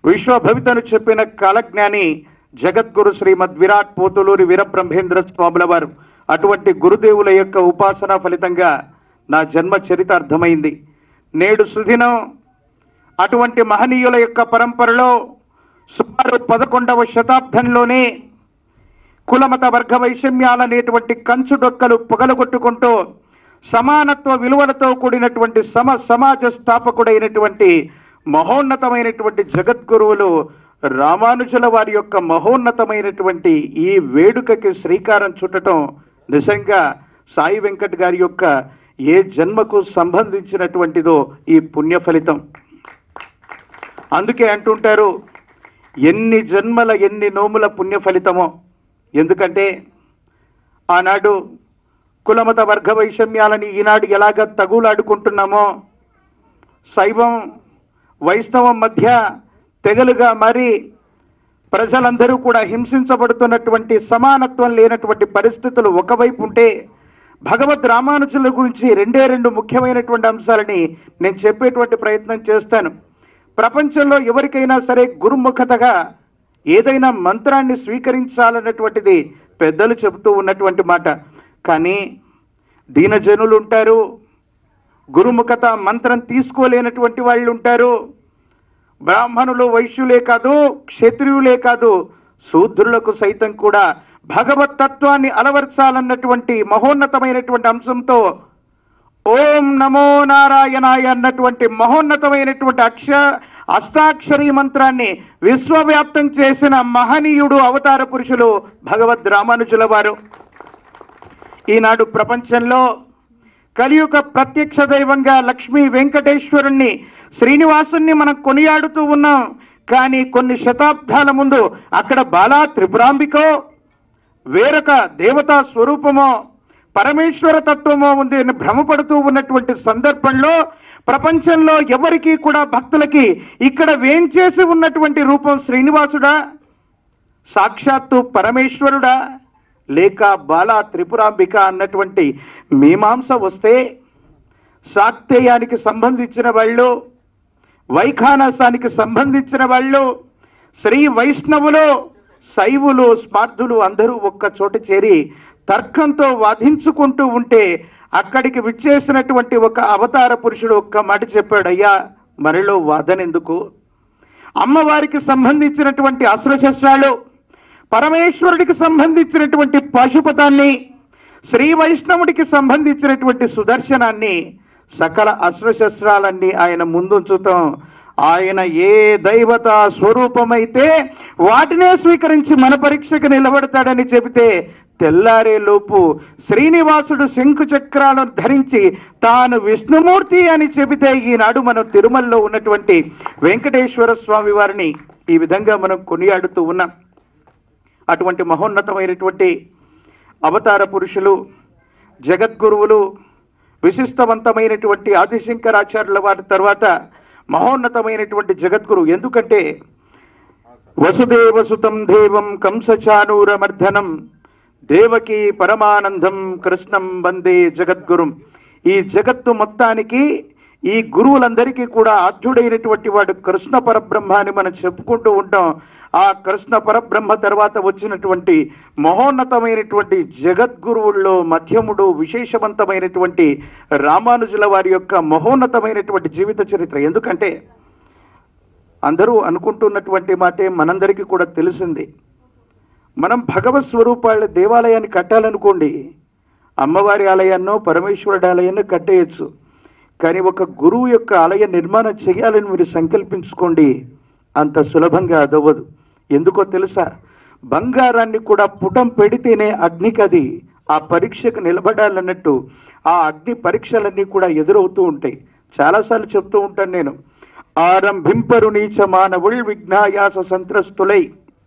విశ్వభవితను చెప్పిన కాలజ్ఞాని జగద్గురు శ్రీమద్ విరాట్ పోతులూరి వీరబ్రహ్మేంద్ర స్వాముల వారు అటువంటి గురుదేవుల యొక్క ఉపాసన ఫలితంగా నా జన్మ చరిత అర్థమైంది నేడు సుదినం అటువంటి మహనీయుల యొక్క పరంపరలో సుమారు పదకొండవ శతాబ్దంలోనే కులమత వర్గ వైషమ్యాలనేటువంటి కంచు డొక్కలు పొగలగొట్టుకుంటూ సమానత్వ విలువలతో కూడినటువంటి సమ సమాజ స్థాపకుడైనటువంటి మహోన్నతమైనటువంటి జగద్గురువులు రామానుజుల వారి యొక్క మహోన్నతమైనటువంటి ఈ వేడుకకి శ్రీకారం చుట్టడం నిజంగా సాయి వెంకట్ గారి యొక్క ఏ జన్మకు సంబంధించినటువంటిదో ఈ పుణ్య ఫలితం అందుకే అంటుంటారు ఎన్ని జన్మల ఎన్ని నోముల పుణ్య ఫలితమో ఎందుకంటే ఆనాడు కులమత వర్గ వైషమ్యాలని ఈనాడు ఎలాగ తగులాడుకుంటున్నామో శైవం వైష్ణవం మధ్య తెగలుగా మరి ప్రజలందరూ కూడా హింసించబడుతున్నటువంటి సమానత్వం లేనటువంటి పరిస్థితులు ఒకవైపు ఉంటే భగవద్ రామానుజుల గురించి రెండే రెండు ముఖ్యమైనటువంటి అంశాలని నేను చెప్పేటువంటి ప్రయత్నం చేస్తాను ప్రపంచంలో ఎవరికైనా సరే గురుముఖతగా ఏదైనా మంత్రాన్ని స్వీకరించాలన్నటువంటిది పెద్దలు చెబుతూ ఉన్నటువంటి మాట కానీ దీనజనులు ఉంటారు గురుముఖత మంత్రం తీసుకోలేనటువంటి వాళ్ళు ఉంటారు బ్రాహ్మణులు వైశ్యులే కాదు క్షత్రియులే కాదు శూద్రులకు సైతం కూడా భగవత్ తత్వాన్ని అలవర్చాలన్నటువంటి మహోన్నతమైనటువంటి అంశంతో ఓం నమో నారాయణాయ అన్నటువంటి మహోన్నతమైనటువంటి అక్ష అష్టాక్షరీ మంత్రాన్ని విశ్వవ్యాప్తం చేసిన మహనీయుడు అవతార పురుషులు భగవద్ రామానుజుల వారు ఈనాడు ప్రపంచంలో కలియుగ ప్రత్యక్ష దైవంగా లక్ష్మీ వెంకటేశ్వరుణ్ణి శ్రీనివాసుణ్ణి మనం కొనియాడుతూ ఉన్నాం కానీ కొన్ని శతాబ్దాల ముందు అక్కడ బాలా త్రిపురాంబికో వేరొక దేవతా స్వరూపమో పరమేశ్వర తత్వమో ఉంది అని భ్రమపడుతూ ఉన్నటువంటి సందర్భంలో ప్రపంచంలో ఎవరికీ కూడా భక్తులకి ఇక్కడ వేంచేసి ఉన్నటువంటి రూపం శ్రీనివాసుడా సాక్షాత్తు పరమేశ్వరుడా లేక బాలా త్రిపురాంబిక అన్నటువంటి మీమాంస వస్తే శాక్తేయానికి సంబంధించిన వాళ్ళు వైఖానసానికి సంబంధించిన వాళ్ళు శ్రీ వైష్ణవులు శైవులు స్మార్థులు అందరూ ఒక్క చోట చేరి తర్కంతో వాదించుకుంటూ ఉంటే అక్కడికి విచ్చేసినటువంటి ఒక అవతార పురుషుడు ఒక్క మాట చెప్పాడు అయ్యా మరిలో వాదనెందుకు అమ్మవారికి సంబంధించినటువంటి అస్త్రశస్త్రాలు పరమేశ్వరుడికి సంబంధించినటువంటి పాశుపతాన్ని శ్రీ వైష్ణవుడికి సంబంధించినటువంటి సుదర్శనాన్ని సకల అస్త్రశస్త్రాలన్నీ ఆయన ముందుంచుతాం ఆయన ఏ దైవత స్వరూపమైతే వాటినే స్వీకరించి మన పరీక్షకు నిలబడతాడని చెబితే తెల్లారే లోపు శ్రీనివాసుడు శంకు చక్రాలను ధరించి తాను విష్ణుమూర్తి అని చెబితే ఈనాడు మనం తిరుమలలో ఉన్నటువంటి వెంకటేశ్వర స్వామి వారిని ఈ విధంగా మనం కొనియాడుతూ ఉన్నాం అటువంటి మహోన్నతమైనటువంటి అవతార పురుషులు జగద్గురువులు విశిష్టవంతమైనటువంటి ఆదిశంకరాచార్యుల వారి తర్వాత మహోన్నతమైనటువంటి జగద్గురు ఎందుకంటే వసుదేవసుతం దేవం కంసచానూరమర్ధనం దేవకి పరమానందం కృష్ణం వందే జగద్గురుం ఈ జగత్తు మొత్తానికి ఈ గురువులందరికీ కూడా ఆద్యుడైనటువంటి వాడు కృష్ణ పరబ్రహ్మ అని మనం చెప్పుకుంటూ ఉంటాం ఆ కృష్ణ పరబ్రహ్మ తర్వాత వచ్చినటువంటి మహోన్నతమైనటువంటి జగద్గురువుల్లో మధ్యముడు విశేషవంతమైనటువంటి రామానుజుల వారి యొక్క మహోన్నతమైనటువంటి జీవిత చరిత్ర ఎందుకంటే అందరూ అనుకుంటున్నటువంటి మాటే మనందరికీ కూడా తెలిసింది మనం భగవత్ స్వరూపాల దేవాలయాన్ని కట్టాలనుకోండి అమ్మవారి ఆలయాన్నో పరమేశ్వరుడి ఆలయాన్ని కట్టేయచ్చు కానీ ఒక గురువు యొక్క ఆలయ నిర్మాణం చేయాలని మీరు సంకల్పించుకోండి అంత సులభంగా అదవ్వదు ఎందుకో తెలుసా బంగారాన్ని కూడా పుటం పెడితేనే అగ్నికి అది ఆ పరీక్షకు నిలబడాలన్నట్టు ఆ అగ్ని పరీక్షలన్నీ కూడా ఎదురవుతూ ఉంటాయి చాలాసార్లు చెప్తూ ఉంటాను నేను ఆరంభింపరు నీచ మానవుల్ విఘ్నాయాస సంత్రస్తులై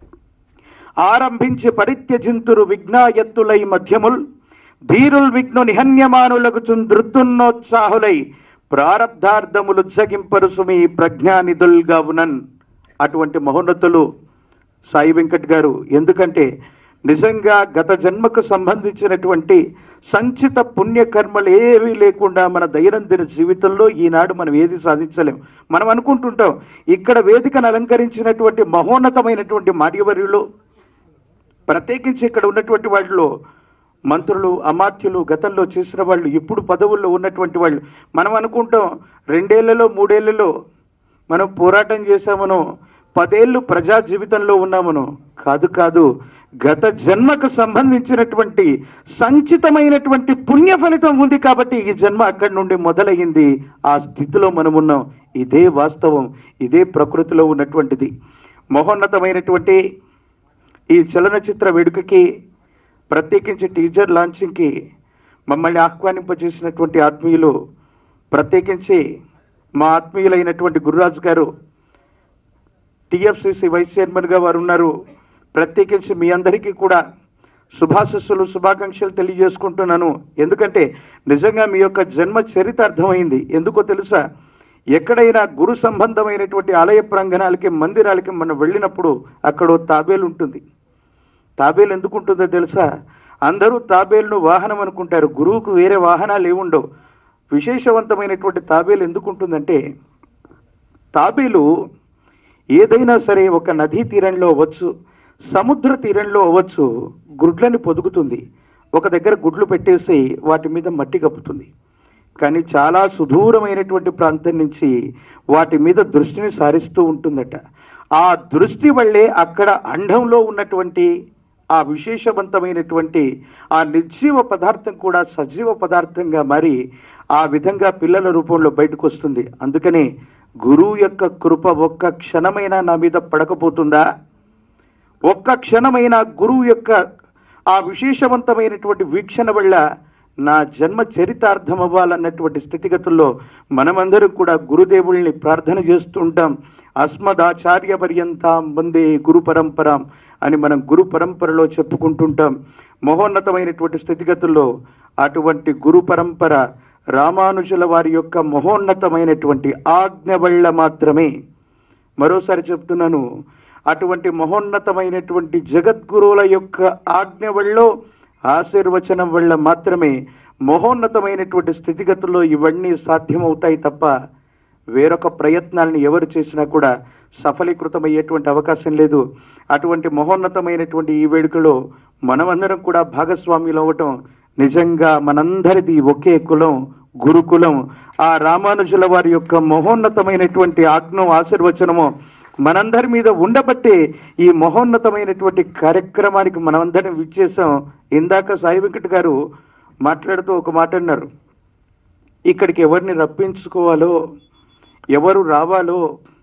ఆరంభించి విఘ్నాయత్తులై మధ్యముల్ ధీరుల్ విఘ్ను నిహన్యమానులకు ధృతున్నోత్సాహులై ప్రారబ్ధార్థములు జగింపరు సుమి ప్రజ్ఞానిధుల్గా ఉనన్ అటువంటి మహోన్నతులు సాయి వెంకట్ గారు ఎందుకంటే నిజంగా గత జన్మకు సంబంధించినటువంటి సంచిత పుణ్యకర్మలు ఏవీ లేకుండా మన దైనందిన జీవితంలో ఈనాడు మనం ఏది సాధించలేం మనం అనుకుంటుంటాం ఇక్కడ వేదికను అలంకరించినటువంటి మహోన్నతమైనటువంటి మార్యవర్యులు ప్రత్యేకించి ఇక్కడ ఉన్నటువంటి వాళ్ళు మంత్రులు అమాత్యులు గతంలో చేసిన వాళ్ళు ఇప్పుడు పదవుల్లో ఉన్నటువంటి వాళ్ళు మనం అనుకుంటాం రెండేళ్లలో మూడేళ్లలో మనం పోరాటం చేశామనో పదేళ్ళు ప్రజా జీవితంలో ఉన్నామనో కాదు కాదు గత జన్మకు సంబంధించినటువంటి సంచితమైనటువంటి పుణ్య ఫలితం ఉంది కాబట్టి ఈ జన్మ అక్కడి నుండి మొదలయ్యింది ఆ స్థితిలో మనం ఉన్నాం ఇదే వాస్తవం ఇదే ప్రకృతిలో ఉన్నటువంటిది మహోన్నతమైనటువంటి ఈ చలనచిత్ర వేడుకకి ప్రత్యేకించి టీజర్ లాంచింగ్కి మమ్మల్ని ఆహ్వానింపజేసినటువంటి ఆత్మీయులు ప్రత్యేకించి మా ఆత్మీయులైనటువంటి గురురాజు గారు టిఎఫ్సిసి వైస్ చైర్మన్గా వారు ఉన్నారు ప్రత్యేకించి మీ అందరికీ కూడా శుభాశస్సులు శుభాకాంక్షలు తెలియజేసుకుంటున్నాను ఎందుకంటే నిజంగా మీ యొక్క జన్మ చరిత అర్థమైంది ఎందుకో తెలుసా ఎక్కడైనా గురు సంబంధమైనటువంటి ఆలయ ప్రాంగణాలకి మందిరాలకి మనం వెళ్ళినప్పుడు అక్కడ ఓ తాబేలు ఉంటుంది తాబేలు ఎందుకు ఉంటుందో తెలుసా అందరూ తాబేలును వాహనం అనుకుంటారు గురువుకు వేరే వాహనాలు ఏముండవు విశేషవంతమైనటువంటి తాబేలు ఎందుకు ఉంటుందంటే తాబేలు ఏదైనా సరే ఒక నదీ తీరంలో అవ్వచ్చు సముద్ర తీరంలో అవ్వచ్చు గుడ్లని పొదుగుతుంది ఒక దగ్గర గుడ్లు పెట్టేసి వాటి మీద మట్టి కప్పుతుంది కానీ చాలా సుదూరమైనటువంటి ప్రాంతం నుంచి వాటి మీద దృష్టిని సారిస్తూ ఉంటుందట ఆ దృష్టి వల్లే అక్కడ అండంలో ఉన్నటువంటి ఆ విశేషవంతమైనటువంటి ఆ నిర్జీవ పదార్థం కూడా సజీవ పదార్థంగా మారి ఆ విధంగా పిల్లల రూపంలో బయటకు వస్తుంది అందుకని గురువు యొక్క కృప ఒక్క క్షణమైనా నా మీద పడకపోతుందా ఒక్క క్షణమైన గురువు యొక్క ఆ విశేషవంతమైనటువంటి వీక్షణ వల్ల నా జన్మ చరితార్థం అవ్వాలన్నటువంటి స్థితిగతుల్లో మనమందరం కూడా గురుదేవుల్ని ప్రార్థన చేస్తూ ఉంటాం అస్మదాచార్య పర్యంతం వందే గురు పరంపరాం అని మనం గురు పరంపరలో చెప్పుకుంటుంటాం మహోన్నతమైనటువంటి స్థితిగతుల్లో అటువంటి గురు పరంపర రామానుజుల వారి యొక్క మహోన్నతమైనటువంటి ఆజ్ఞ వల్ల మాత్రమే మరోసారి చెప్తున్నాను అటువంటి మహోన్నతమైనటువంటి జగద్గురువుల యొక్క ఆజ్ఞ వల్ల ఆశీర్వచనం వల్ల మాత్రమే మహోన్నతమైనటువంటి స్థితిగతుల్లో ఇవన్నీ సాధ్యమవుతాయి తప్ప వేరొక ప్రయత్నాలను ఎవరు చేసినా కూడా సఫలీకృతమయ్యేటువంటి అవకాశం లేదు అటువంటి మహోన్నతమైనటువంటి ఈ వేడుకలో మనమందరం కూడా భాగస్వాములు అవ్వటం నిజంగా మనందరిది ఒకే కులం గురుకులం ఆ రామానుజుల వారి యొక్క మహోన్నతమైనటువంటి ఆజ్ఞం ఆశీర్వచనము మనందరి మీద ఉండబట్టే ఈ మహోన్నతమైనటువంటి కార్యక్రమానికి మనమందరం విచ్చేసాం ఇందాక సాయి వెంకట్ గారు మాట్లాడుతూ ఒక మాట అన్నారు ఇక్కడికి ఎవరిని రప్పించుకోవాలో ఎవరు రావాలో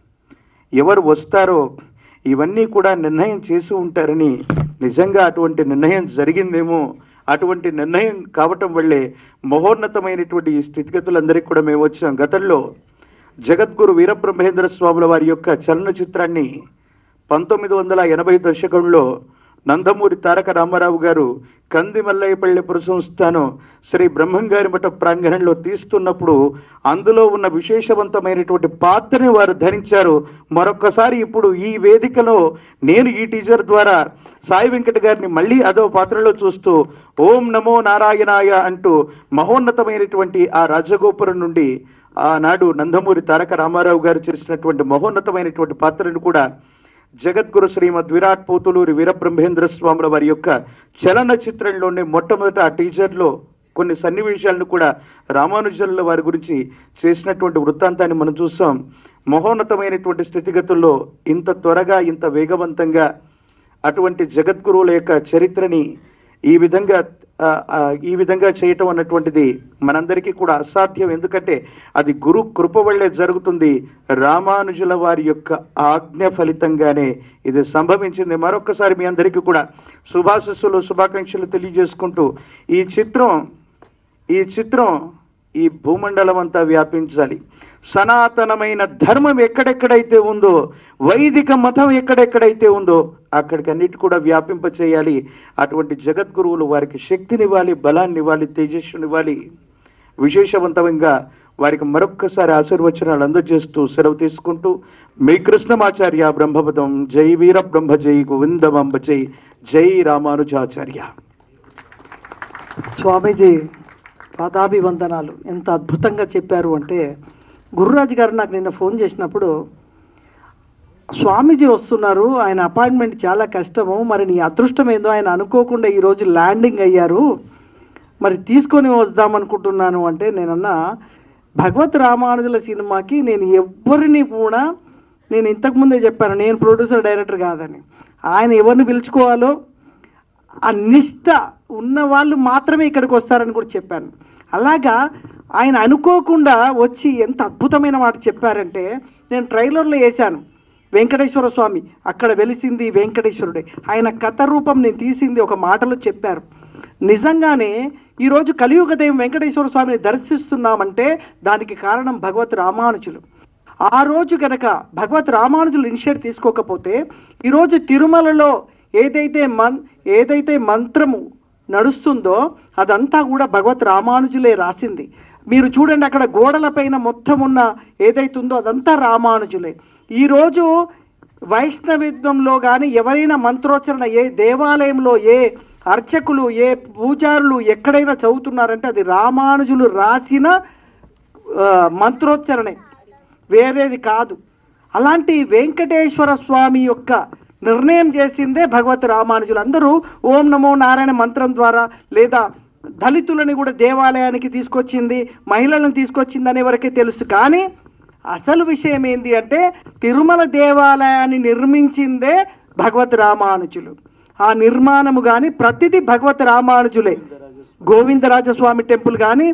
ఎవరు వస్తారో ఇవన్నీ కూడా నిర్ణయం చేసి ఉంటారని నిజంగా అటువంటి నిర్ణయం జరిగిందేమో అటువంటి నిర్ణయం కావటం వల్లే మహోన్నతమైనటువంటి ఈ స్థితిగతులందరికీ కూడా మేము వచ్చాం గతంలో జగద్గురు వీరబ్రహ్మేంద్ర స్వాముల వారి యొక్క చలనచిత్రాన్ని పంతొమ్మిది వందల ఎనభై దశకంలో నందమూరి తారక రామారావు గారు కంది మల్లయ్యపల్లి పురసంస్థానం శ్రీ బ్రహ్మంగారి మఠ ప్రాంగణంలో తీస్తున్నప్పుడు అందులో ఉన్న విశేషవంతమైనటువంటి పాత్రని వారు ధరించారు మరొక్కసారి ఇప్పుడు ఈ వేదికలో నేను ఈ టీజర్ ద్వారా సాయి వెంకట గారిని మళ్ళీ అదో పాత్రలో చూస్తూ ఓం నమో నారాయణాయ అంటూ మహోన్నతమైనటువంటి ఆ రాజగోపురం నుండి ఆనాడు నందమూరి తారక రామారావు గారు చేసినటువంటి మహోన్నతమైనటువంటి పాత్రను కూడా జగద్గురు శ్రీమద్ విరాట్ పోతులూరి వీరబ్రహ్మేంద్ర స్వాముల వారి యొక్క చలనచిత్రంలోనే మొట్టమొదట ఆ టీజర్లో కొన్ని సన్నివేశాలను కూడా రామానుజనుల వారి గురించి చేసినటువంటి వృత్తాంతాన్ని మనం చూసాం మహోన్నతమైనటువంటి స్థితిగతుల్లో ఇంత త్వరగా ఇంత వేగవంతంగా అటువంటి జగద్గురువుల యొక్క చరిత్రని ఈ విధంగా ఆ, ఆ, ఈ విధంగా చేయటం అన్నటువంటిది మనందరికీ కూడా అసాధ్యం ఎందుకంటే అది గురు కృప వల్లే జరుగుతుంది రామానుజుల వారి యొక్క ఆజ్ఞ ఫలితంగానే ఇది సంభవించింది మరొకసారి మీ అందరికీ కూడా శుభాశస్సులు శుభాకాంక్షలు తెలియజేసుకుంటూ ఈ చిత్రం ఈ చిత్రం ఈ భూమండలం అంతా వ్యాపించాలి సనాతనమైన ధర్మం ఎక్కడెక్కడైతే ఉందో వైదిక మతం ఎక్కడెక్కడైతే ఉందో అక్కడికి అన్నిటి కూడా వ్యాపింప చేయాలి అటువంటి జగద్గురువులు వారికి శక్తినివ్వాలి బలాన్ని ఇవ్వాలి తేజస్సునివ్వాలి విశేషవంతంగా వారికి మరొక్కసారి ఆశీర్వచనాలు అందజేస్తూ సెలవు తీసుకుంటూ మీ కృష్ణమాచార్య బ్రహ్మపదం జై వీర బ్రహ్మ జై గోవిందమాంబ జై జై రామానుజాచార్య స్వామీజీ పాదాభివందనాలు ఎంత అద్భుతంగా చెప్పారు అంటే గురురాజు గారు నాకు నిన్న ఫోన్ చేసినప్పుడు స్వామీజీ వస్తున్నారు ఆయన అపాయింట్మెంట్ చాలా కష్టము మరి నీ అదృష్టం ఏందో ఆయన అనుకోకుండా ఈరోజు ల్యాండింగ్ అయ్యారు మరి తీసుకొని వద్దామనుకుంటున్నాను అంటే నేనన్నా భగవత్ రామానుజుల సినిమాకి నేను ఎవ్వరిని కూడా నేను ఇంతకుముందే చెప్పాను నేను ప్రొడ్యూసర్ డైరెక్టర్ కాదని ఆయన ఎవరిని పిలుచుకోవాలో ఆ నిష్ట ఉన్న వాళ్ళు మాత్రమే ఇక్కడికి వస్తారని కూడా చెప్పాను అలాగా ఆయన అనుకోకుండా వచ్చి ఎంత అద్భుతమైన మాట చెప్పారంటే నేను ట్రైలర్లో వేశాను వెంకటేశ్వర స్వామి అక్కడ వెలిసింది వెంకటేశ్వరుడే ఆయన కథ రూపం నేను తీసింది ఒక మాటలో చెప్పారు నిజంగానే ఈరోజు కలియుగ దైవం వెంకటేశ్వర స్వామిని దర్శిస్తున్నామంటే దానికి కారణం భగవత్ రామానుజులు ఆ రోజు కనుక భగవత్ రామానుజులు ఇనిషియేట్ తీసుకోకపోతే ఈరోజు తిరుమలలో ఏదైతే మన్ ఏదైతే మంత్రము నడుస్తుందో అదంతా కూడా భగవత్ రామానుజులే రాసింది మీరు చూడండి అక్కడ గోడలపైన మొత్తం ఉన్న ఏదైతుందో అదంతా రామానుజులే ఈరోజు వైష్ణవిత్వంలో కానీ ఎవరైనా మంత్రోచ్చరణ ఏ దేవాలయంలో ఏ అర్చకులు ఏ పూజారులు ఎక్కడైనా చదువుతున్నారంటే అది రామానుజులు రాసిన ఆ, మంత్రోచ్చరణే వేరేది కాదు అలాంటి వెంకటేశ్వర స్వామి యొక్క నిర్ణయం చేసిందే భగవత్ రామానుజులు అందరూ ఓం నమో నారాయణ మంత్రం ద్వారా లేదా దళితులని కూడా దేవాలయానికి తీసుకొచ్చింది మహిళలను తీసుకొచ్చింది అనే వరకే తెలుసు కానీ అసలు విషయం ఏంటి అంటే తిరుమల దేవాలయాన్ని నిర్మించిందే భగవత్ రామానుజులు ఆ నిర్మాణము కానీ ప్రతిదీ భగవత్ రామానుజులే గోవిందరాజస్వామి టెంపుల్ కానీ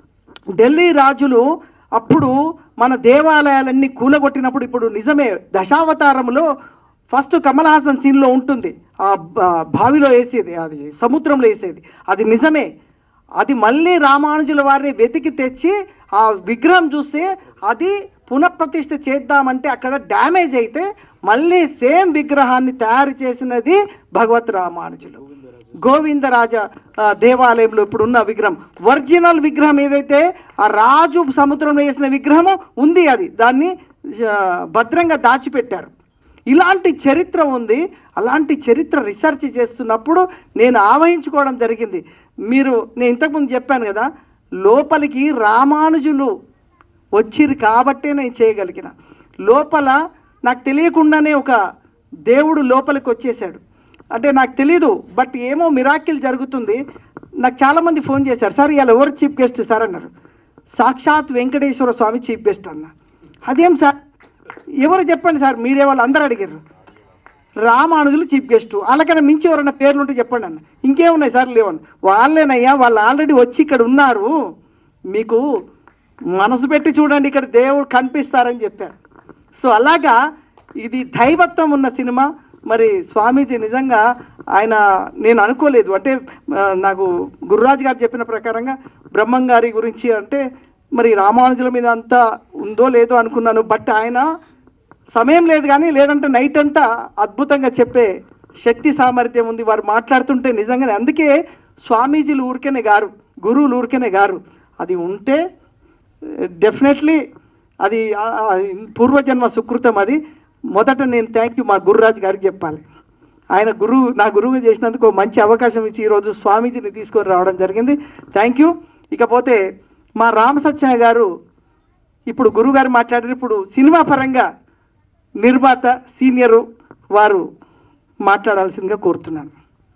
ఢిల్లీ రాజులు అప్పుడు మన దేవాలయాలన్నీ కూలగొట్టినప్పుడు ఇప్పుడు నిజమే దశావతారంలో ఫస్ట్ కమల్ హాసన్ సీన్లో ఉంటుంది ఆ బ- బావిలో వేసేది అది సముద్రంలో వేసేది అది నిజమే అది మళ్ళీ రామానుజుల వారిని వెతికి తెచ్చి ఆ విగ్రహం చూస్తే అది పునఃప్రతిష్ఠ చేద్దామంటే అక్కడ డ్యామేజ్ అయితే మళ్ళీ సేమ్ విగ్రహాన్ని తయారు చేసినది భగవత్ రామానుజులు గోవిందరాజ ఆ, దేవాలయంలో ఇప్పుడు ఉన్న విగ్రహం ఒరిజినల్ విగ్రహం ఏదైతే ఆ రాజు సముద్రంలో వేసిన విగ్రహం ఉంది అది దాన్ని ఆ, భద్రంగా దాచిపెట్టారు ఇలాంటి చరిత్ర ఉంది అలాంటి చరిత్ర రీసెర్చ్ చేస్తున్నప్పుడు నేను ఆవహించుకోవడం జరిగింది మీరు నేను ఇంతకుముందు చెప్పాను కదా లోపలికి రామానుజులు వచ్చిరు కాబట్టే నేను చేయగలిగిన లోపల నాకు తెలియకుండానే ఒక దేవుడు లోపలికి వచ్చేసాడు అంటే నాకు తెలీదు బట్ ఏమో మిరాకిల్ జరుగుతుంది నాకు చాలామంది ఫోన్ చేశారు సార్ ఇవాళ ఎవరు చీఫ్ గెస్ట్ సార్ అన్నారు సాక్షాత్ వెంకటేశ్వర స్వామి చీఫ్ గెస్ట్ అన్న అదేం సార్ ఎవరు చెప్పండి సార్ మీడియా వాళ్ళు అందరూ అడిగారు రామానుజులు చీఫ్ గెస్ట్ వాళ్ళకన్నా మించి ఎవరన్నా పేర్లు ఉంటే చెప్పండి అన్న ఇంకేమున్నాయి సార్ లేవని వాళ్ళేనయ్యా వాళ్ళు ఆల్రెడీ వచ్చి ఇక్కడ ఉన్నారు మీకు మనసు పెట్టి చూడండి ఇక్కడ దేవుడు కనిపిస్తారని చెప్పారు సో అలాగా ఇది దైవత్వం ఉన్న సినిమా మరి స్వామీజీ నిజంగా ఆయన నేను అనుకోలేదు అంటే ఆ, నాకు గురురాజు గారు చెప్పిన ప్రకారంగా బ్రహ్మం గారి గురించి అంటే మరి రామానుజుల మీద అంతా ఉందో లేదో అనుకున్నాను బట్ ఆయన సమయం లేదు కానీ లేదంటే నైట్ అంతా అద్భుతంగా చెప్పే శక్తి సామర్థ్యం ఉంది వారు మాట్లాడుతుంటే నిజంగానే అందుకే స్వామీజీలు ఊరికేనే గారు గురువులు ఊరికేనే గారు అది ఉంటే డెఫినెట్లీ అది ఆ, ఆ, పూర్వజన్మ సుకృతం అది మొదట నేను థ్యాంక్ యూ మా గురురాజు గారికి చెప్పాలి ఆయన గురువు నా గురువు చేసినందుకు ఓ మంచి అవకాశం ఇచ్చి ఈరోజు స్వామీజీని తీసుకొని రావడం జరిగింది థ్యాంక్ యూ ఇకపోతే మా రామసత్య గారు ఇప్పుడు గురువు గారు మాట్లాడారు ఇప్పుడు సినిమా పరంగా నిర్మాత సీనియరు వారు మాట్లాడాల్సిందిగా కోరుతున్నాను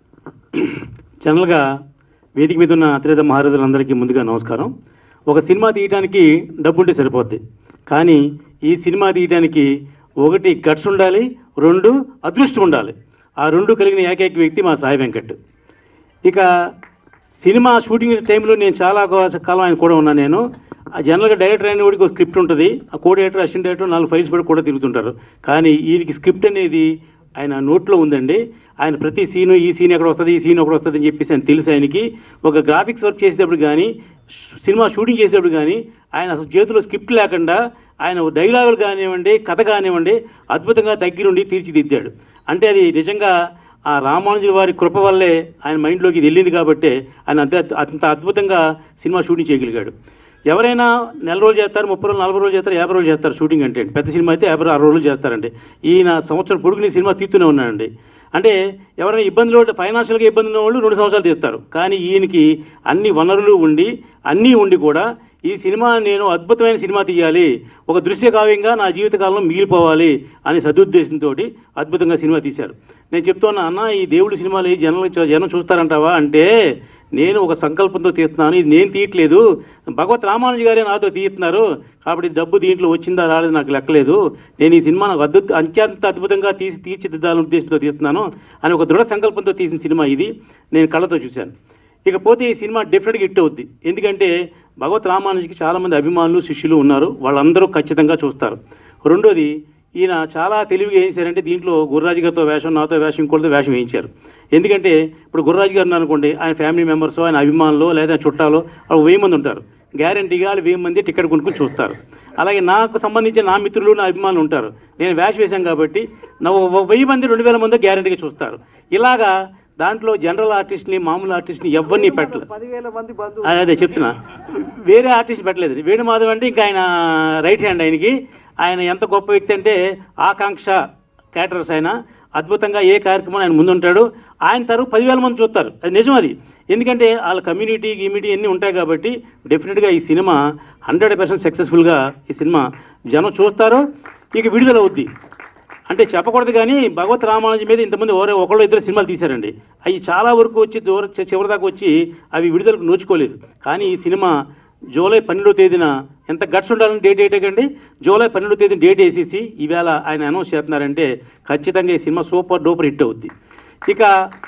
జనరల్గా వేదిక మీద ఉన్న అతిరేత మహారాజులందరికీ ముందుగా నమస్కారం ఒక సినిమా తీయడానికి డబ్బు ఉంటే సరిపోద్ది కానీ ఈ సినిమా తీయడానికి ఒకటి గట్స్ ఉండాలి రెండు అదృష్టం ఉండాలి ఆ రెండు కలిగిన ఏకైక వ్యక్తి మా సాయి వెంకట్ ఇక సినిమా షూటింగ్ టైంలో నేను చాలా కా- కాలం ఆయన కూడా ఉన్నాను నేను ఆ జనరల్గా డైరెక్టర్ అయిన వాడికి ఒక స్క్రిప్ట్ ఉంటుంది ఆ కో డైరెక్టర్ అసిస్టెంట్ డైరెక్టర్ నాలుగు ఫైల్స్ కూడా కూడా తిరుగుతుంటారు కానీ ఈయనకి స్క్రిప్ట్ అనేది ఆయన నోట్లో ఉందండి ఆయన ప్రతి సీను ఈ సీన్ ఎక్కడ వస్తుంది ఈ సీన్ ఎక్కడ వస్తుంది అని చెప్పేసి ఆయన తెలుసు ఆయనకి ఒక గ్రాఫిక్స్ వర్క్ చేసేటప్పుడు కానీ ష్- సినిమా షూటింగ్ చేసేటప్పుడు కానీ ఆయన అసలు చేతిలో స్క్రిప్ట్ లేకుండా ఆయన డైలాగులు కానివ్వండి కథ కానివ్వండి అద్భుతంగా దగ్గరుండి తీర్చిదిద్దాడు అంటే అది నిజంగా ఆ రామానుజుల వారి కృప వల్లే ఆయన మైండ్లోకి ఇది వెళ్ళింది కాబట్టి ఆయన అంత అంత అద్భుతంగా సినిమా షూటింగ్ చేయగలిగాడు ఎవరైనా నెల రోజులు చేస్తారు ముప్పై రోజులు నలభై రోజులు చేస్తారు యాభై రోజులు చేస్తారు షూటింగ్ అంటే పెద్ద సినిమా అయితే యాభై అరవై రోజులు చేస్తారండి ఈయన సంవత్సరం పొడుగుని సినిమా తీస్తూనే ఉన్నాడండి అంటే ఎవరైనా ఇబ్బందులు ఫైనాన్షియల్గా ఇబ్బంది ఉన్న వాళ్ళు రెండు సంవత్సరాలు తీస్తారు కానీ ఈయనకి అన్ని వనరులు ఉండి అన్నీ ఉండి కూడా ఈ సినిమా నేను అద్భుతమైన సినిమా తీయాలి ఒక దృశ్య కావ్యంగా నా జీవితకాలంలో మిగిలిపోవాలి అనే సదుద్దేశంతో అద్భుతంగా సినిమా తీశారు నేను చెప్తున్నా అన్న ఈ దేవుడి సినిమాలు ఈ జనం జనం చూస్తారంటావా అంటే నేను ఒక సంకల్పంతో తీస్తున్నాను ఇది నేను తీయట్లేదు భగవత్ రామానుజు గారే నాతో తీస్తున్నారు కాబట్టి డబ్బు దీంట్లో వచ్చిందా రాలేదు నాకు లెక్కలేదు నేను ఈ సినిమా నాకు అద్భుత అత్యంత అద్భుతంగా తీసి తీర్చిదిద్దాలని ఉద్దేశంతో తీస్తున్నాను అని ఒక దృఢ సంకల్పంతో తీసిన సినిమా ఇది నేను కళ్ళతో చూశాను ఇకపోతే ఈ సినిమా డెఫినెట్గా హిట్ అవుద్ది ఎందుకంటే భగవత్ రామానుజుకి చాలామంది అభిమానులు శిష్యులు ఉన్నారు వాళ్ళందరూ ఖచ్చితంగా చూస్తారు రెండోది ఈయన చాలా తెలివిగా ఏం చేశారంటే దీంట్లో గుర్రాజు గారితో వేషం నాతో వేషం ఇంకోటితో వేషం వేయించారు ఎందుకంటే ఇప్పుడు గుర్రాజు గారు అనుకోండి ఆయన ఫ్యామిలీ మెంబర్స్ ఆయన అభిమానులు లేదా చుట్టాలు వాళ్ళు వెయ్యి మంది ఉంటారు గ్యారంటీగా వాళ్ళు వెయ్యి మంది టికెట్ కొనుక్కొని చూస్తారు అలాగే నాకు సంబంధించిన నా మిత్రులు నా అభిమానులు ఉంటారు నేను వేష వేశాను కాబట్టి నా ఓ వెయ్యి మంది రెండు వేల మంది గ్యారంటీగా చూస్తారు ఇలాగా దాంట్లో జనరల్ ఆర్టిస్ట్ని మామూలు ఆర్టిస్ట్ని ఎవరిని పెట్టలేదు పదివేల మంది బంధువులు అదే అదే చెప్తున్నా వేరే ఆర్టిస్ట్ పెట్టలేదు వేణుమాధవ్ అంటే ఇంకా ఆయన రైట్ హ్యాండ్ ఆయనకి ఆయన ఎంత గొప్ప వ్యక్తి అంటే ఆకాంక్ష క్యాటరర్స్ ఆయన అద్భుతంగా ఏ కార్యక్రమం ఆయన ముందుంటాడు ఆయన తరపు పదివేల మంది చూస్తారు అది నిజం అది ఎందుకంటే వాళ్ళ కమ్యూనిటీ గిమ్యూనిటీ అన్నీ ఉంటాయి కాబట్టి డెఫినెట్గా ఈ సినిమా హండ్రెడ్ పర్సెంట్ సక్సెస్ఫుల్గా ఈ సినిమా జనం చూస్తారు ఇక విడుదల అవుద్ది అంటే చెప్పకూడదు కానీ భగవత్ రామానుజం మీద ఇంతమంది ఓరే ఒకళ్ళు ఇద్దరు సినిమాలు తీశారండి అవి చాలా వరకు వచ్చి దూర చి- చివరి దాకా వచ్చి అవి విడుదలకు నోచుకోలేదు కానీ ఈ సినిమా జూలై పన్నెండో తేదీన ఎంత గట్స్ ఉండాలని డేట్ ఏంటండి జూలై పన్నెండో తేదీన డేట్ వేసేసి ఈవేళ ఆయన అనౌన్స్ చేస్తున్నారంటే ఖచ్చితంగా ఈ సినిమా సూపర్ డూపర్ హిట్ అవుద్ది ఇక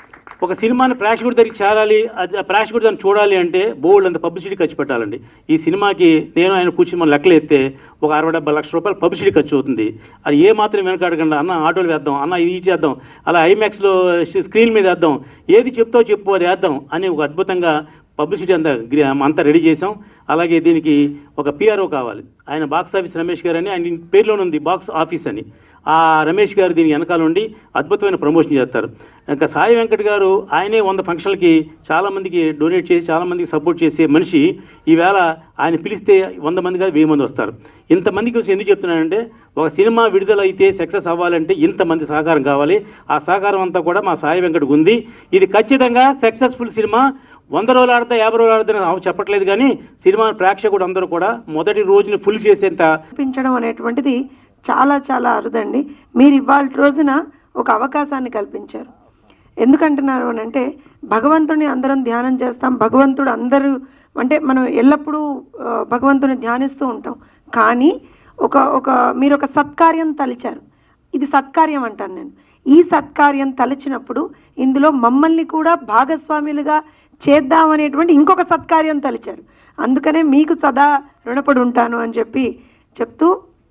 ఒక సినిమాని ప్రేక్షకుడి దగ్గరికి చేరాలి అది ఆ ప్రేక్షకుడు దాన్ని చూడాలి అంటే బోల్డ్ అంత పబ్లిసిటీ ఖర్చు పెట్టాలండి ఈ సినిమాకి నేను ఆయన కూర్చుని మన లెక్కలు ఎత్తే ఒక అరవై డెబ్బై లక్షల రూపాయలు పబ్లిసిటీ ఖర్చు అవుతుంది అది ఏ మాత్రం వెనకాడకుండా అన్న ఆటోలు వేద్దాం అన్న ఇది చేద్దాం అలా ఐమాక్స్లో స్క్రీన్ మీద వేద్దాం ఏది చెప్తావు చెప్పు అది వేద్దాం అని ఒక అద్భుతంగా పబ్లిసిటీ అంతా గ్రి- అంతా రెడీ చేసాం అలాగే దీనికి ఒక పిఆర్ఓ కావాలి ఆయన బాక్స్ ఆఫీస్ రమేష్ గారు అని ఆయన పేరులోనే ఉంది బాక్స్ ఆఫీస్ అని ఆ రమేష్ గారు దీని వెనకాల ఉండి అద్భుతమైన ప్రమోషన్ చేస్తారు ఇంకా సాయి వెంకట్ గారు ఆయనే వంద ఫంక్షన్లకి చాలామందికి డొనేట్ చేసి చాలామందికి సపోర్ట్ చేసే మనిషి ఈవేళ ఆయన పిలిస్తే వంద మంది కాదు వెయ్యి మంది వస్తారు ఇంతమందికి వచ్చి ఎందుకు చెప్తున్నానంటే ఒక సినిమా విడుదల అయితే సక్సెస్ అవ్వాలంటే ఇంతమంది సహకారం కావాలి ఆ సహకారం అంతా కూడా మా సాయి వెంకట్కి ఉంది ఇది ఖచ్చితంగా సక్సెస్ఫుల్ సినిమా వంద రోజులు ఆడతా యాభై రోజులు ఆడతా చెప్పట్లేదు కానీ సినిమా ప్రేక్షకుడు అందరూ కూడా మొదటి రోజుని ఫుల్ చేసేంత కల్పించడం అనేటువంటిది చాలా చాలా అరుదండి మీరు ఇవాళ రోజున ఒక అవకాశాన్ని కల్పించారు ఎందుకంటున్నారు అని అంటే భగవంతుని అందరం ధ్యానం చేస్తాం భగవంతుడు అందరూ అంటే మనం ఎల్లప్పుడూ ఆ, భగవంతుని ధ్యానిస్తూ ఉంటాం కానీ ఒక ఒక మీరు ఒక సత్కార్యం తలిచారు ఇది సత్కార్యం అంటాను నేను ఈ సత్కార్యం తలిచినప్పుడు ఇందులో మమ్మల్ని కూడా భాగస్వాములుగా చేద్దామనేటువంటి ఇంకొక సత్కార్యం తలిచారు అందుకనే మీకు సదా రుణపడి ఉంటాను అని చెప్పి చెప్తూ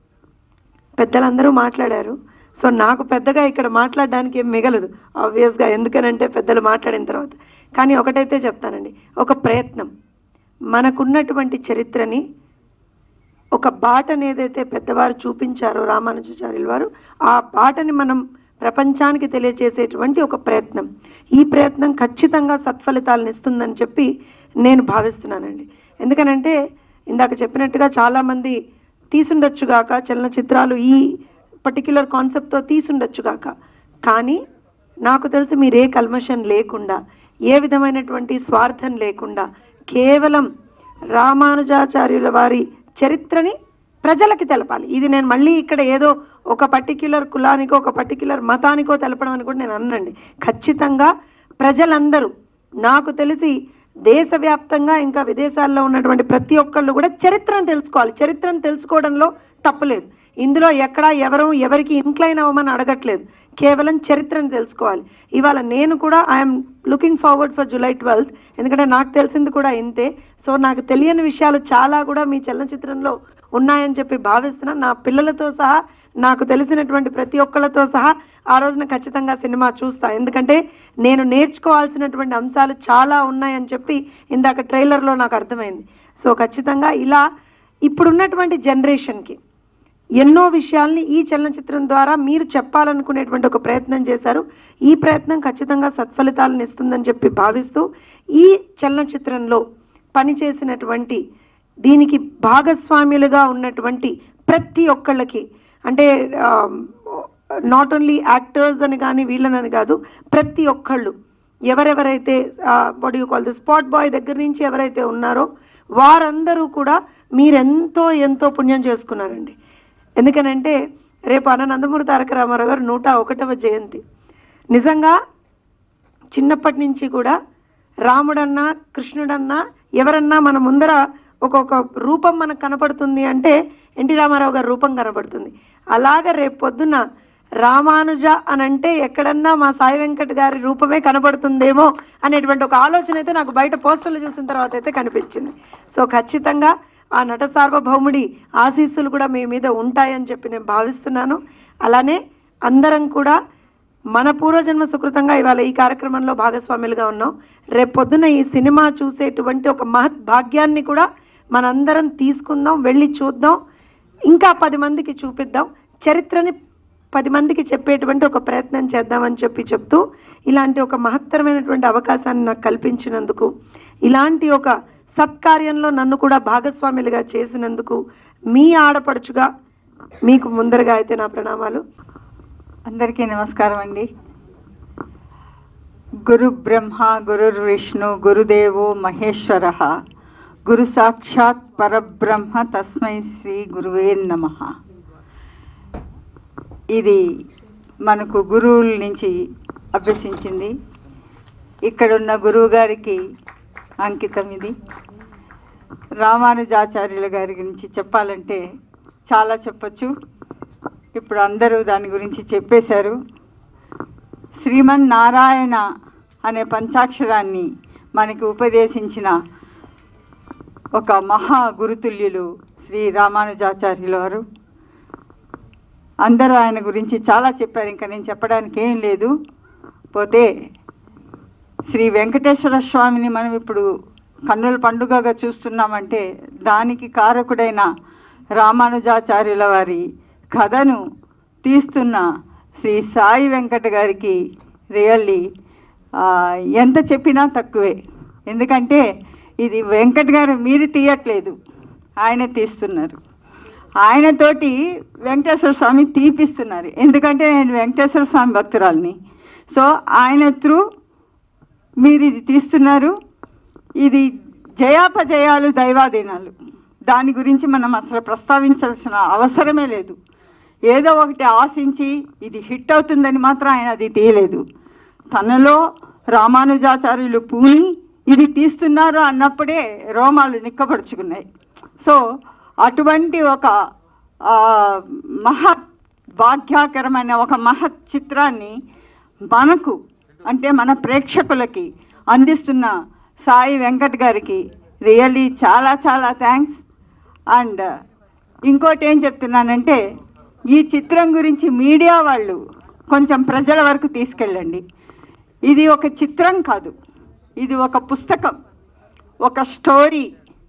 పెద్దలందరూ మాట్లాడారు సో నాకు పెద్దగా ఇక్కడ మాట్లాడడానికి ఏం మిగలదు ఆబ్వియస్గా ఎందుకనంటే పెద్దలు మాట్లాడిన తర్వాత కానీ ఒకటైతే చెప్తానండి ఒక ప్రయత్నం మనకున్నటువంటి చరిత్రని ఒక బాటని ఏదైతే పెద్దవారు చూపించారో రామానుజాచార్యుల వారు ఆ బాటని మనం ప్రపంచానికి తెలియజేసేటువంటి ఒక ప్రయత్నం ఈ ప్రయత్నం ఖచ్చితంగా సత్ఫలితాలను ఇస్తుందని చెప్పి నేను భావిస్తున్నానండి ఎందుకనంటే ఇందాక చెప్పినట్టుగా చాలామంది తీసుండొచ్చుగాక చలనచిత్రాలు ఈ పర్టిక్యులర్ కాన్సెప్ట్తో తీసుండొచ్చుగాక కానీ నాకు తెలిసి మీరు ఏ కల్మషం లేకుండా ఏ విధమైనటువంటి స్వార్థం లేకుండా కేవలం రామానుజాచార్యుల వారి చరిత్రని ప్రజలకి తెలపాలి ఇది నేను మళ్ళీ ఇక్కడ ఏదో ఒక పర్టిక్యులర్ కులానికో ఒక పర్టిక్యులర్ మతానికో తెలపడం అని కూడా నేను అన్నండి ఖచ్చితంగా ప్రజలందరూ నాకు తెలిసి దేశవ్యాప్తంగా ఇంకా విదేశాల్లో ఉన్నటువంటి ప్రతి ఒక్కళ్ళు కూడా చరిత్రను తెలుసుకోవాలి చరిత్రను తెలుసుకోవడంలో తప్పులేదు ఇందులో ఎక్కడా ఎవరు ఎవరికి ఇంక్లైన్ అవ్వమని అడగట్లేదు కేవలం చరిత్రను తెలుసుకోవాలి ఇవాళ నేను కూడా I'm looking forward for July twelfth ఎందుకంటే నాకు తెలిసింది కూడా ఇంతే సో నాకు తెలియని విషయాలు చాలా కూడా మీ చలనచిత్రంలో ఉన్నాయని చెప్పి భావిస్తున్నాను నా పిల్లలతో సహా నాకు తెలిసినటువంటి ప్రతి ఒక్కళ్ళతో సహా ఆ రోజున ఖచ్చితంగా సినిమా చూస్తా ఎందుకంటే నేను నేర్చుకోవాల్సినటువంటి అంశాలు చాలా ఉన్నాయని చెప్పి ఇందాక ట్రైలర్లో నాకు అర్థమైంది సో ఖచ్చితంగా ఇలా ఇప్పుడున్నటువంటి జనరేషన్కి ఎన్నో విషయాల్ని ఈ చలనచిత్రం ద్వారా మీరు చెప్పాలనుకునేటువంటి ఒక ప్రయత్నం చేశారు ఈ ప్రయత్నం ఖచ్చితంగా సత్ఫలితాలను ఇస్తుందని చెప్పి భావిస్తూ ఈ చలనచిత్రంలో పనిచేసినటువంటి దీనికి భాగస్వామ్యులుగా ఉన్నటువంటి ప్రతి ఒక్కళ్ళకి అంటే నాట్ ఓన్లీ యాక్టర్స్ అని కానీ వీళ్ళనని కాదు ప్రతి ఒక్కళ్ళు ఎవరెవరైతే what you call the spot boy దగ్గర నుంచి ఎవరైతే ఉన్నారో వారందరూ కూడా మీరెంతో ఎంతో పుణ్యం చేసుకున్నారండి ఎందుకనంటే రేపు అన్న నందమూరి తారక రామారావు గారు నూట ఒకటవ జయంతి నిజంగా చిన్నప్పటి నుంచి కూడా రాముడన్నా కృష్ణుడన్నా ఎవరన్నా మన ముందర ఒక్కొక్క రూపం మనకు కనపడుతుంది అంటే ఎన్టీ రామారావు గారి రూపం కనపడుతుంది అలాగ రేపు పొద్దున్న రామానుజ అని అంటే ఎక్కడన్నా మా సాయి వెంకట్ గారి రూపమే కనబడుతుందేమో అనేటువంటి ఒక ఆలోచన అయితే నాకు బయట పోస్టర్లు చూసిన తర్వాత అయితే కనిపించింది సో ఖచ్చితంగా ఆ నట సార్వభౌముడి ఆశీస్సులు కూడా మీ మీద ఉంటాయని చెప్పి నేను భావిస్తున్నాను అలానే అందరం కూడా మన పూర్వజన్మ సుకృతంగా ఇవాళ ఈ కార్యక్రమంలో భాగస్వాములుగా ఉన్నాం రేపొద్దున ఈ సినిమా చూసేటువంటి ఒక మహత్ భాగ్యాన్ని కూడా మనందరం తీసుకుందాం వెళ్ళి చూద్దాం ఇంకా పది మందికి చూపిద్దాం చరిత్రని పది మందికి చెప్పేటువంటి ఒక ప్రయత్నం చేద్దామని చెప్పి చెప్తూ ఇలాంటి ఒక మహత్తరమైనటువంటి అవకాశాన్ని నాకు కల్పించినందుకు ఇలాంటి ఒక సత్కార్యంలో నన్ను కూడా భాగస్వాములుగా చేసినందుకు మీ ఆడపడుచుగా మీకు ముందరగా అయితే నా ప్రణామాలు అందరికీ నమస్కారం అండి గురు బ్రహ్మ గురుర్ విష్ణు గురుదేవో మహేశ్వర గురు సాక్షాత్ పరబ్రహ్మ తస్మై శ్రీ గురువే నమ ఇది మనకు గురువుల నుంచి అభ్యసించింది ఇక్కడున్న గురువు గారికి అంకితం ఇది రామానుజాచార్యుల గారి గురించి చెప్పాలంటే చాలా చెప్పొచ్చు ఇప్పుడు అందరూ దాని గురించి చెప్పేశారు శ్రీమన్ నారాయణ అనే పంచాక్షరాన్ని మనకి ఉపదేశించిన ఒక మహా గురుతుల్యులు శ్రీ రామానుజాచార్యుల వారు అందరూ ఆయన గురించి చాలా చెప్పారు ఇంకా నేను చెప్పడానికి ఏం లేదు పోతే శ్రీ వెంకటేశ్వర స్వామిని మనం ఇప్పుడు కన్నుల పండుగగా చూస్తున్నామంటే దానికి కారకుడైన రామానుజాచార్యుల వారి కథను తీస్తున్న శ్రీ సాయి వెంకట గారికి రియల్లీ ఎంత చెప్పినా తక్కువే ఎందుకంటే ఇది వెంకట్ గారు మీరు తీయట్లేదు ఆయన తీస్తున్నారు ఆయనతోటి వెంకటేశ్వర స్వామి తీపిస్తున్నారు ఎందుకంటే నేను వెంకటేశ్వర స్వామి భక్తురాల్ని సో ఆయన త్రూ మీరు ఇది తీస్తున్నారు ఇది జయాపజయాలు దైవాధీనాలు దాని గురించి మనం అసలు ప్రస్తావించాల్సిన అవసరమే లేదు ఏదో ఒకటి ఆశించి ఇది హిట్ అవుతుందని మాత్రం ఆయన అది తీయలేదు తనలో రామానుజాచార్యులు పూని ఇది తీస్తున్నారు అన్నప్పుడే రోమాలు నిక్కపరుచుకున్నాయి సో అటువంటి ఒక ఆ, మహత్ భాగ్యాకరమైన ఒక మహత్ చిత్రాన్ని మనకు అంటే మన ప్రేక్షకులకి అందిస్తున్న సాయి వెంకట్ గారికి రియల్లీ చాలా చాలా థ్యాంక్స్ అండ్ ఇంకోటి ఏం చెప్తున్నానంటే ఈ చిత్రం గురించి మీడియా వాళ్ళు కొంచెం ప్రజల వరకు తీసుకెళ్ళండి ఇది ఒక చిత్రం కాదు ఇది ఒక పుస్తకం ఒక స్టోరీ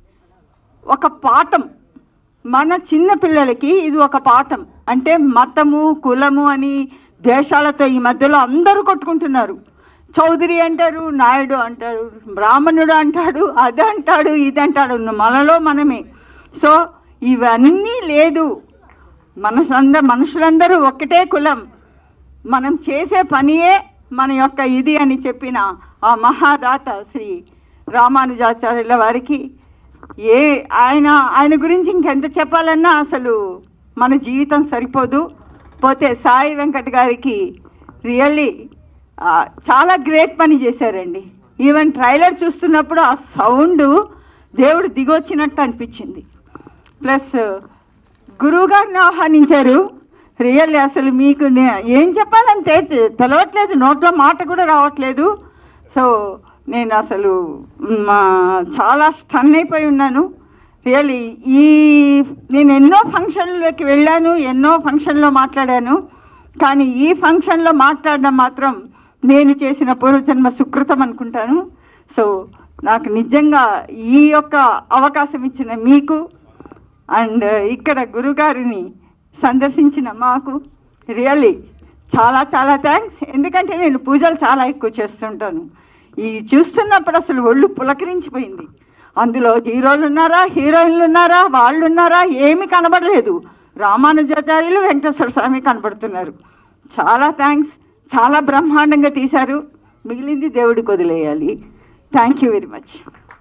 ఒక పాఠం మన చిన్న పిల్లలకి ఇది ఒక పాఠం అంటే మతము కులము అని దేశాలతో ఈ మధ్యలో అందరూ కొట్టుకుంటున్నారు చౌదరి అంటారు నాయుడు అంటాడు బ్రాహ్మణుడు అంటాడు అది అంటాడు ఇది అంటాడు మనలో మనమే సో ఇవన్నీ లేదు మనసంద మనుషులందరూ ఒక్కటే కులం మనం చేసే పనియే మన యొక్క ఇది అని చెప్పిన ఆ మహాదాత శ్రీ రామానుజాచార్యుల వారికి ఏ ఆయన ఆయన గురించి ఇంకెంత చెప్పాలన్నా అసలు మన జీవితం సరిపోదు పోతే సాయి వెంకట్ గారికి రియల్లీ చాలా గ్రేట్ పని చేశారండి ఈవెన్ ట్రైలర్ చూస్తున్నప్పుడు ఆ సౌండ్ దేవుడు దిగొచ్చినట్టు అనిపించింది ప్లస్ గురువు గారిని ఆహ్వానించారు రియల్లీ అసలు మీకు నే- ఏం చెప్పాలని తె- తెలవట్లేదు నోట్లో మాట కూడా రావట్లేదు సో నేను అసలు మా చాలా స్టన్ అయిపోయి ఉన్నాను రియల్లీ ఈ నేను ఎన్నో ఫంక్షన్లోకి వెళ్ళాను ఎన్నో ఫంక్షన్లో మాట్లాడాను కానీ ఈ ఫంక్షన్లో మాట్లాడడం మాత్రం నేను చేసిన పూర్వజన్మ సుకృతం అనుకుంటాను సో నాకు నిజంగా ఈ యొక్క అవకాశం ఇచ్చిన మీకు అండ్ ఇక్కడ గురుగారిని సందర్శించిన మాకు రియల్లీ చాలా చాలా థ్యాంక్స్ ఎందుకంటే నేను పూజలు చాలా ఎక్కువ చేస్తుంటాను ఈ చూస్తున్నప్పుడు అసలు ఒళ్ళు పులకరించిపోయింది అందులో హీరోలు ఉన్నారా హీరోయిన్లు ఉన్నారా వాళ్ళు ఉన్నారా ఏమీ కనబడలేదు రామానుజాచార్యులు వెంకటేశ్వర స్వామి కనబడుతున్నారు చాలా థ్యాంక్స్ చాలా బ్రహ్మాండంగా తీశారు మిగిలింది దేవుడికి వదిలేయాలి థ్యాంక్ యూ వెరీ మచ్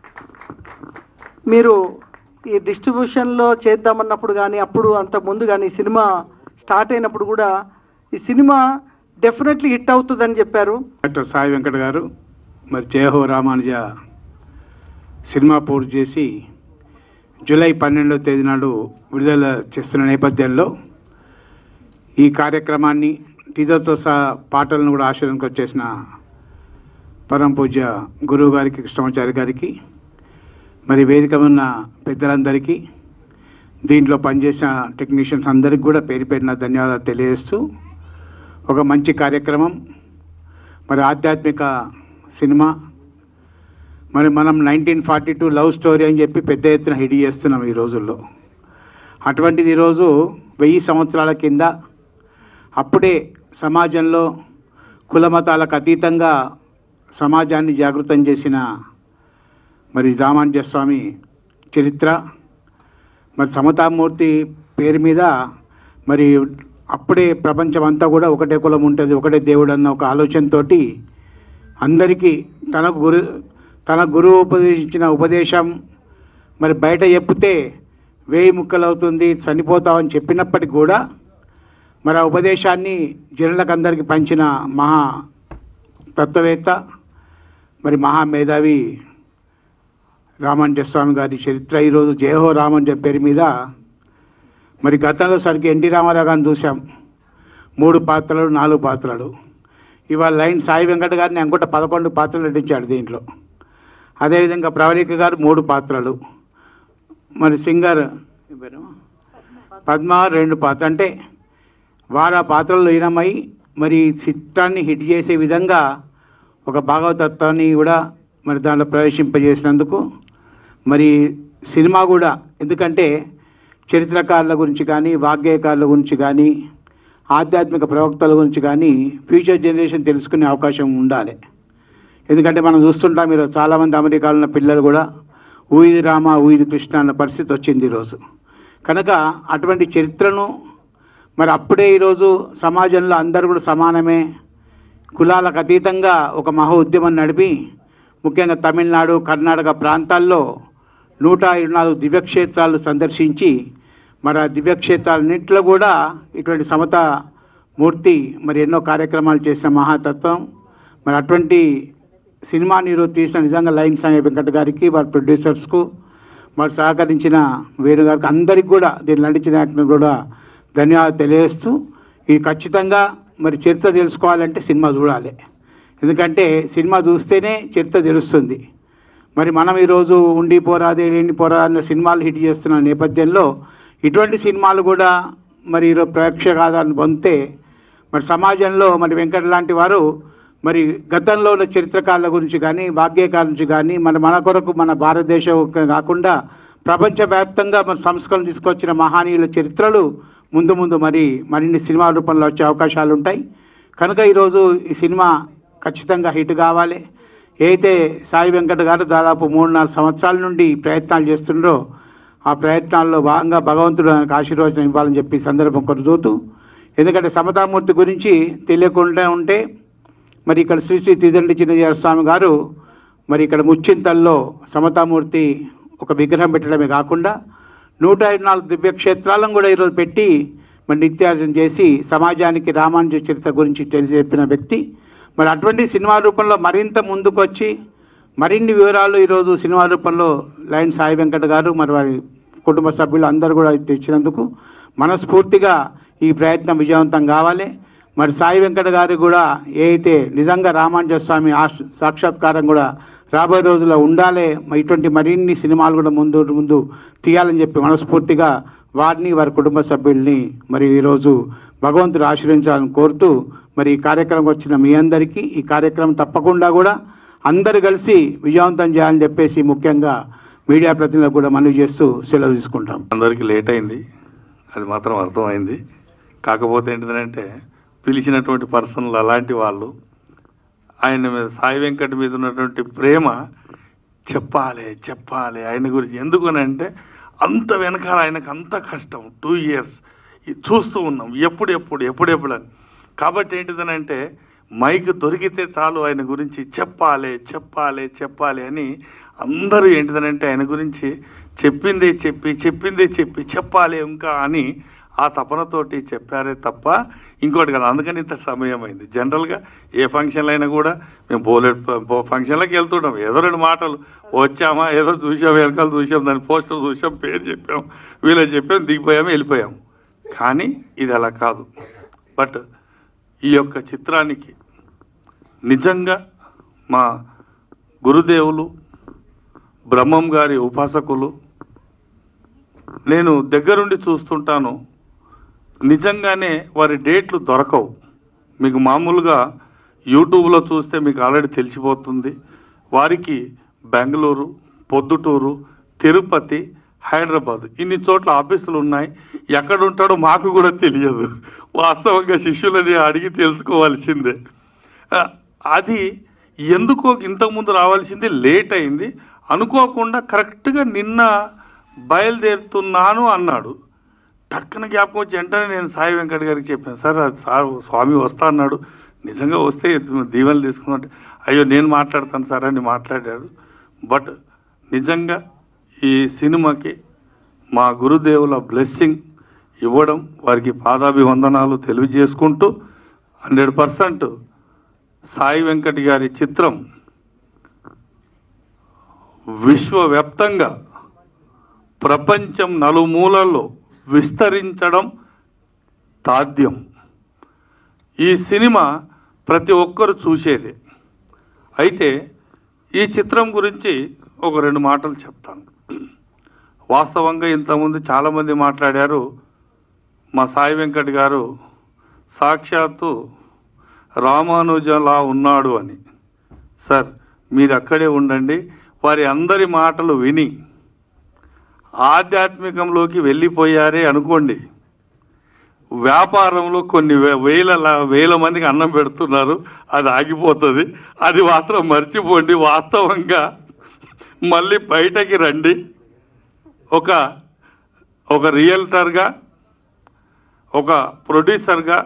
మీరు ఈ డిస్ట్రిబ్యూషన్లో చేద్దామన్నప్పుడు కానీ అప్పుడు అంత ముందు కానీ సినిమా స్టార్ట్ అయినప్పుడు కూడా ఈ సినిమా డెఫినెట్లీ హిట్ అవుతుందని చెప్పారు డాక్టర్ సాయి వెంకట గారు మరి జయహో రామానుజ సినిమా పూర్తి చేసి జూలై పన్నెండవ తేదీ నాడు విడుదల చేస్తున్న నేపథ్యంలో ఈ కార్యక్రమాన్ని టీజర్తో సహా పాటలను కూడా ఆశీర్వాదానికి వచ్చేసిన పరమ పూజ్య గురువు గారికి కృష్ణమాచారి గారికి మరి వేదిక ఉన్న పెద్దలందరికీ దీంట్లో పనిచేసిన టెక్నీషియన్స్ అందరికీ కూడా పేరు పేరున ధన్యవాదాలు తెలియజేస్తూ ఒక మంచి కార్యక్రమం మరి ఆధ్యాత్మిక సినిమా మరి మనం nineteen forty two love story అని చెప్పి పెద్ద ఎత్తున హిట్ చేస్తున్నాం ఈ రోజుల్లో అటువంటిది ఈరోజు వెయ్యి సంవత్సరాల కింద అప్పుడే సమాజంలో కుల మతాలకు అతీతంగా సమాజాన్ని జాగృతం చేసిన మరి రామానుజ స్వామి చరిత్ర మరి సమతామూర్తి పేరు మీద మరి అప్పుడే ప్రపంచం అంతా కూడా ఒకటే కులం ఉంటుంది ఒకటే దేవుడు అన్న ఒక ఆలోచనతోటి అందరికీ తన గురు తన గురువు ఉపదేశించిన ఉపదేశం మరి బయట చెప్తే వేయి ముక్కలవుతుంది చనిపోతామని చెప్పినప్పటికి కూడా మరి ఆ ఉపదేశాన్ని జనులకు అందరికీ పంచిన మహా తత్వవేత్త మరి మహామేధావి రామానుజ స్వామి గారి చరిత్ర ఈరోజు జయహో రామానుజ పేరు మీద మరి గతంలో సరికి ఎన్టీ రామారావు గారిని చూసాం మూడు పాత్రలు నాలుగు పాత్రలు ఇవాళ లైన్ సాయి వెంకట గారిని అనుకుంటే పదకొండు పాత్రలు నటించాడు దీంట్లో అదేవిధంగా ప్రవళిక గారు మూడు పాత్రలు మరి సింగర్ ఏం పేరు? పద్మ రెండు పాత్ర అంటే వారు ఆ పాత్రలు లీనమై మరి చిత్రాన్ని హిట్ చేసే విధంగా ఒక భాగవతత్వాన్ని కూడా మరి దాంట్లో ప్రవేశింపజేసినందుకు మరి సినిమా కూడా ఎందుకంటే చరిత్రకారుల గురించి కానీ వాగ్గేయకారుల గురించి కానీ ఆధ్యాత్మిక ప్రవక్తల గురించి కానీ ఫ్యూచర్ జనరేషన్ తెలుసుకునే అవకాశం ఉండాలి ఎందుకంటే మనం చూస్తుంటాం మీరు చాలామంది అమెరికాలో ఉన్న పిల్లలు కూడా ఊయిది రామ ఊయిది కృష్ణ అన్న పరిస్థితి వచ్చింది ఈరోజు కనుక అటువంటి చరిత్రను మరి అప్పుడే ఈరోజు సమాజంలో అందరూ కూడా సమానమే కులాలకు అతీతంగా ఒక మహా ఉద్యమం నడిపి ముఖ్యంగా తమిళనాడు కర్ణాటక ప్రాంతాల్లో నూట ఇరవై నాలుగు దివ్యక్షేత్రాలు సందర్శించి మరి ఆ దివ్యక్షేత్రాలన్నింటిలో కూడా ఇటువంటి సమత మూర్తి మరి ఎన్నో కార్యక్రమాలు చేసిన మహాతత్వం మరి అటువంటి సినిమాని ఈరోజు తీసిన నిజంగా లైన్ సాయి వెంకట గారికి వారి ప్రొడ్యూసర్స్కు మరి సహకరించిన వేణు గారికి అందరికి కూడా దీన్ని నటించిన యాక్టర్ కూడా ధన్యవాదాలు తెలియజేస్తూ ఇది ఖచ్చితంగా మరి చరిత్ర తెలుసుకోవాలంటే సినిమా చూడాలి ఎందుకంటే సినిమా చూస్తేనే చరిత్ర తెలుస్తుంది మరి మనం ఈరోజు ఉండి పోరాదే లేని పోరా అన్న సినిమాలు హిట్ చేస్తున్న నేపథ్యంలో ఇటువంటి సినిమాలు కూడా మరి ఈరోజు ప్రేక్షకాదాన్ని పొందితే మరి సమాజంలో మరి వెంకట లాంటి వారు మరి గతంలో ఉన్న చరిత్రకారుల గురించి కానీ భాగ్యకారుల నుంచి కానీ మన మన కొరకు మన భారతదేశం కాకుండా ప్రపంచవ్యాప్తంగా మన సంస్కరణ తీసుకొచ్చిన మహానీయుల చరిత్రలు ముందు ముందు మరి మరిన్ని సినిమా రూపంలో వచ్చే అవకాశాలు ఉంటాయి కనుక ఈరోజు ఈ సినిమా ఖచ్చితంగా హిట్ కావాలి అయితే సాయి వెంకట గారు దాదాపు మూడు నాలుగు సంవత్సరాల నుండి ప్రయత్నాలు చేస్తుండ్రో ఆ ప్రయత్నాల్లో భాగంగా భగవంతుడు ఆయనకు ఆశీర్వచనం ఇవ్వాలని చెప్పి ఈ సందర్భం కొనసాగుతూ ఎందుకంటే సమతామూర్తి గురించి తెలియకుండా ఉంటే మరి ఇక్కడ శ్రీ శ్రీ తిదండి చిన్నజీవ స్వామి గారు మరి ఇక్కడ ముచ్చింతల్లో సమతామూర్తి ఒక విగ్రహం పెట్టడమే కాకుండా నూట ఇరవై నాలుగు దివ్యక్షేత్రాలను కూడా ఈరోజు పెట్టి మరి నిత్యార్జన చేసి సమాజానికి రామానుజ చరిత్ర గురించి తెలియజెప్పిన వ్యక్తి మరి అటువంటి సినిమా రూపంలో మరింత ముందుకు వచ్చి మరిన్ని వివరాలు ఈరోజు సినిమా రూపంలో లైన్ సాయి వెంకట గారు మరి వారి కుటుంబ సభ్యులు అందరూ కూడా తెచ్చినందుకు మనస్ఫూర్తిగా ఈ ప్రయత్నం విజయవంతం కావాలి మరి సాయి వెంకట గారు కూడా ఏ అయితే నిజంగా రామానుజ స్వామి ఆశ్ సాక్షాత్కారం కూడా రాబోయే రోజుల్లో ఉండాలి మరి ఇటువంటి మరిన్ని సినిమాలు కూడా ముందు ముందు తీయాలని చెప్పి మనస్ఫూర్తిగా వారిని వారి కుటుంబ సభ్యుల్ని మరి ఈరోజు భగవంతుడు ఆశీర్వించాలని కోరుతూ మరి ఈ కార్యక్రమం వచ్చిన మీ అందరికీ ఈ కార్యక్రమం తప్పకుండా కూడా అందరు కలిసి విజయవంతం చేయాలని చెప్పేసి ముఖ్యంగా మీడియా ప్రతినిధులకు కూడా మనవి చేస్తూ సెలవు తీసుకుంటాం అందరికీ లేట్ అయింది అది మాత్రం అర్థమైంది కాకపోతే ఏంటిదంటే పిలిచినటువంటి పర్సన్లు అలాంటి వాళ్ళు ఆయన మీద సాయి వెంకట్ మీద ఉన్నటువంటి ప్రేమ చెప్పాలి చెప్పాలి ఆయన గురించి ఎందుకనంటే అంత వెనకాల ఆయనకు అంత కష్టం టూ ఇయర్స్ చూస్తూ ఉన్నాం ఎప్పుడు ఎప్పుడు ఎప్పుడెప్పుడు అని కాబట్టి ఏంటిదనంటే మైక్ దొరికితే చాలు ఆయన గురించి చెప్పాలి చెప్పాలి చెప్పాలి అని అందరూ ఏంటిదనంటే ఆయన గురించి చెప్పిందే చెప్పి చెప్పిందే చెప్పి చెప్పాలి ఇంకా అని ఆ తపనతోటి చెప్పారే తప్ప ఇంకోటి కదా అందుకని ఇంత సమయం అయింది జనరల్గా ఏ ఫంక్షన్లు అయినా కూడా మేము బోలెట్ ఫంక్షన్లకు వెళ్తుంటాం ఏదో రెండు మాటలు వచ్చామా ఏదో చూసాం వెనకాల చూసాం దాని పోస్టర్ చూసాం పేరు చెప్పాం వీళ్ళకి చెప్పాం దిగిపోయాము వెళ్ళిపోయాం కానీ ఇది అలా కాదు బట్ ఈ యొక్క చిత్రానికి నిజంగా మా గురుదేవులు బ్రహ్మం గారి ఉపాసకులు నేను దగ్గరుండి చూస్తుంటాను నిజంగానే వారి డేట్లు దొరకవు మీకు మామూలుగా యూట్యూబ్లో చూస్తే మీకు ఆల్రెడీ తెలిసిపోతుంది వారికి బెంగళూరు పొద్దుటూరు తిరుపతి హైదరాబాద్ ఇన్ని చోట్ల ఆఫీసులు ఉన్నాయి ఎక్కడ ఉంటాడో మాకు కూడా తెలియదు వాస్తవంగా శిష్యులని అడిగి తెలుసుకోవాల్సిందే ఆ, అది ఎందుకో ఇంతకుముందు రావాల్సింది లేట్ అయింది అనుకోకుండా కరెక్ట్గా నిన్న బయలుదేరుతున్నాను అన్నాడు టక్కున జ్ఞాపకం వచ్చి వెంటనే నేను సాయి వెంకట గారికి చెప్పాను సార్ అది సార్ స్వామి వస్తా అన్నాడు నిజంగా వస్తే దీవెనలు తీసుకున్నట్టు అయ్యో నేను మాట్లాడతాను సార్ అని మాట్లాడాడు బట్ నిజంగా ఈ సినిమాకి మా గురుదేవుల బ్లెస్సింగ్ ఇవ్వడం వారికి పాదాభివందనాలు తెలియజేసుకుంటూ హండ్రెడ్ పర్సెంట్ సాయి వెంకట్ గారి చిత్రం విశ్వవ్యాప్తంగా ప్రపంచం నలుమూలల్లో విస్తరించడం సాధ్యం ఈ సినిమా ప్రతి ఒక్కరు చూసేదే అయితే ఈ చిత్రం గురించి ఒక రెండు మాటలు చెప్తాను వాస్తవంగా ఇంతకుముందు చాలామంది మాట్లాడారు మా సాయి వెంకట్ గారు సాక్షాత్తు రామానుజలా ఉన్నాడు అని సార్ మీరు అక్కడే ఉండండి వారి అందరి మాటలు విని ఆధ్యాత్మికంలోకి వెళ్ళిపోయారే అనుకోండి వ్యాపారంలో కొన్ని వే- వేల ల- వేల మందికి అన్నం పెడుతున్నారు అది ఆగిపోతుంది అది మాత్రం మర్చిపోండి వాస్తవంగా మళ్ళీ బయటకి రండి ఒక ఒక రియల్టర్గా ఒక ప్రొడ్యూసర్గా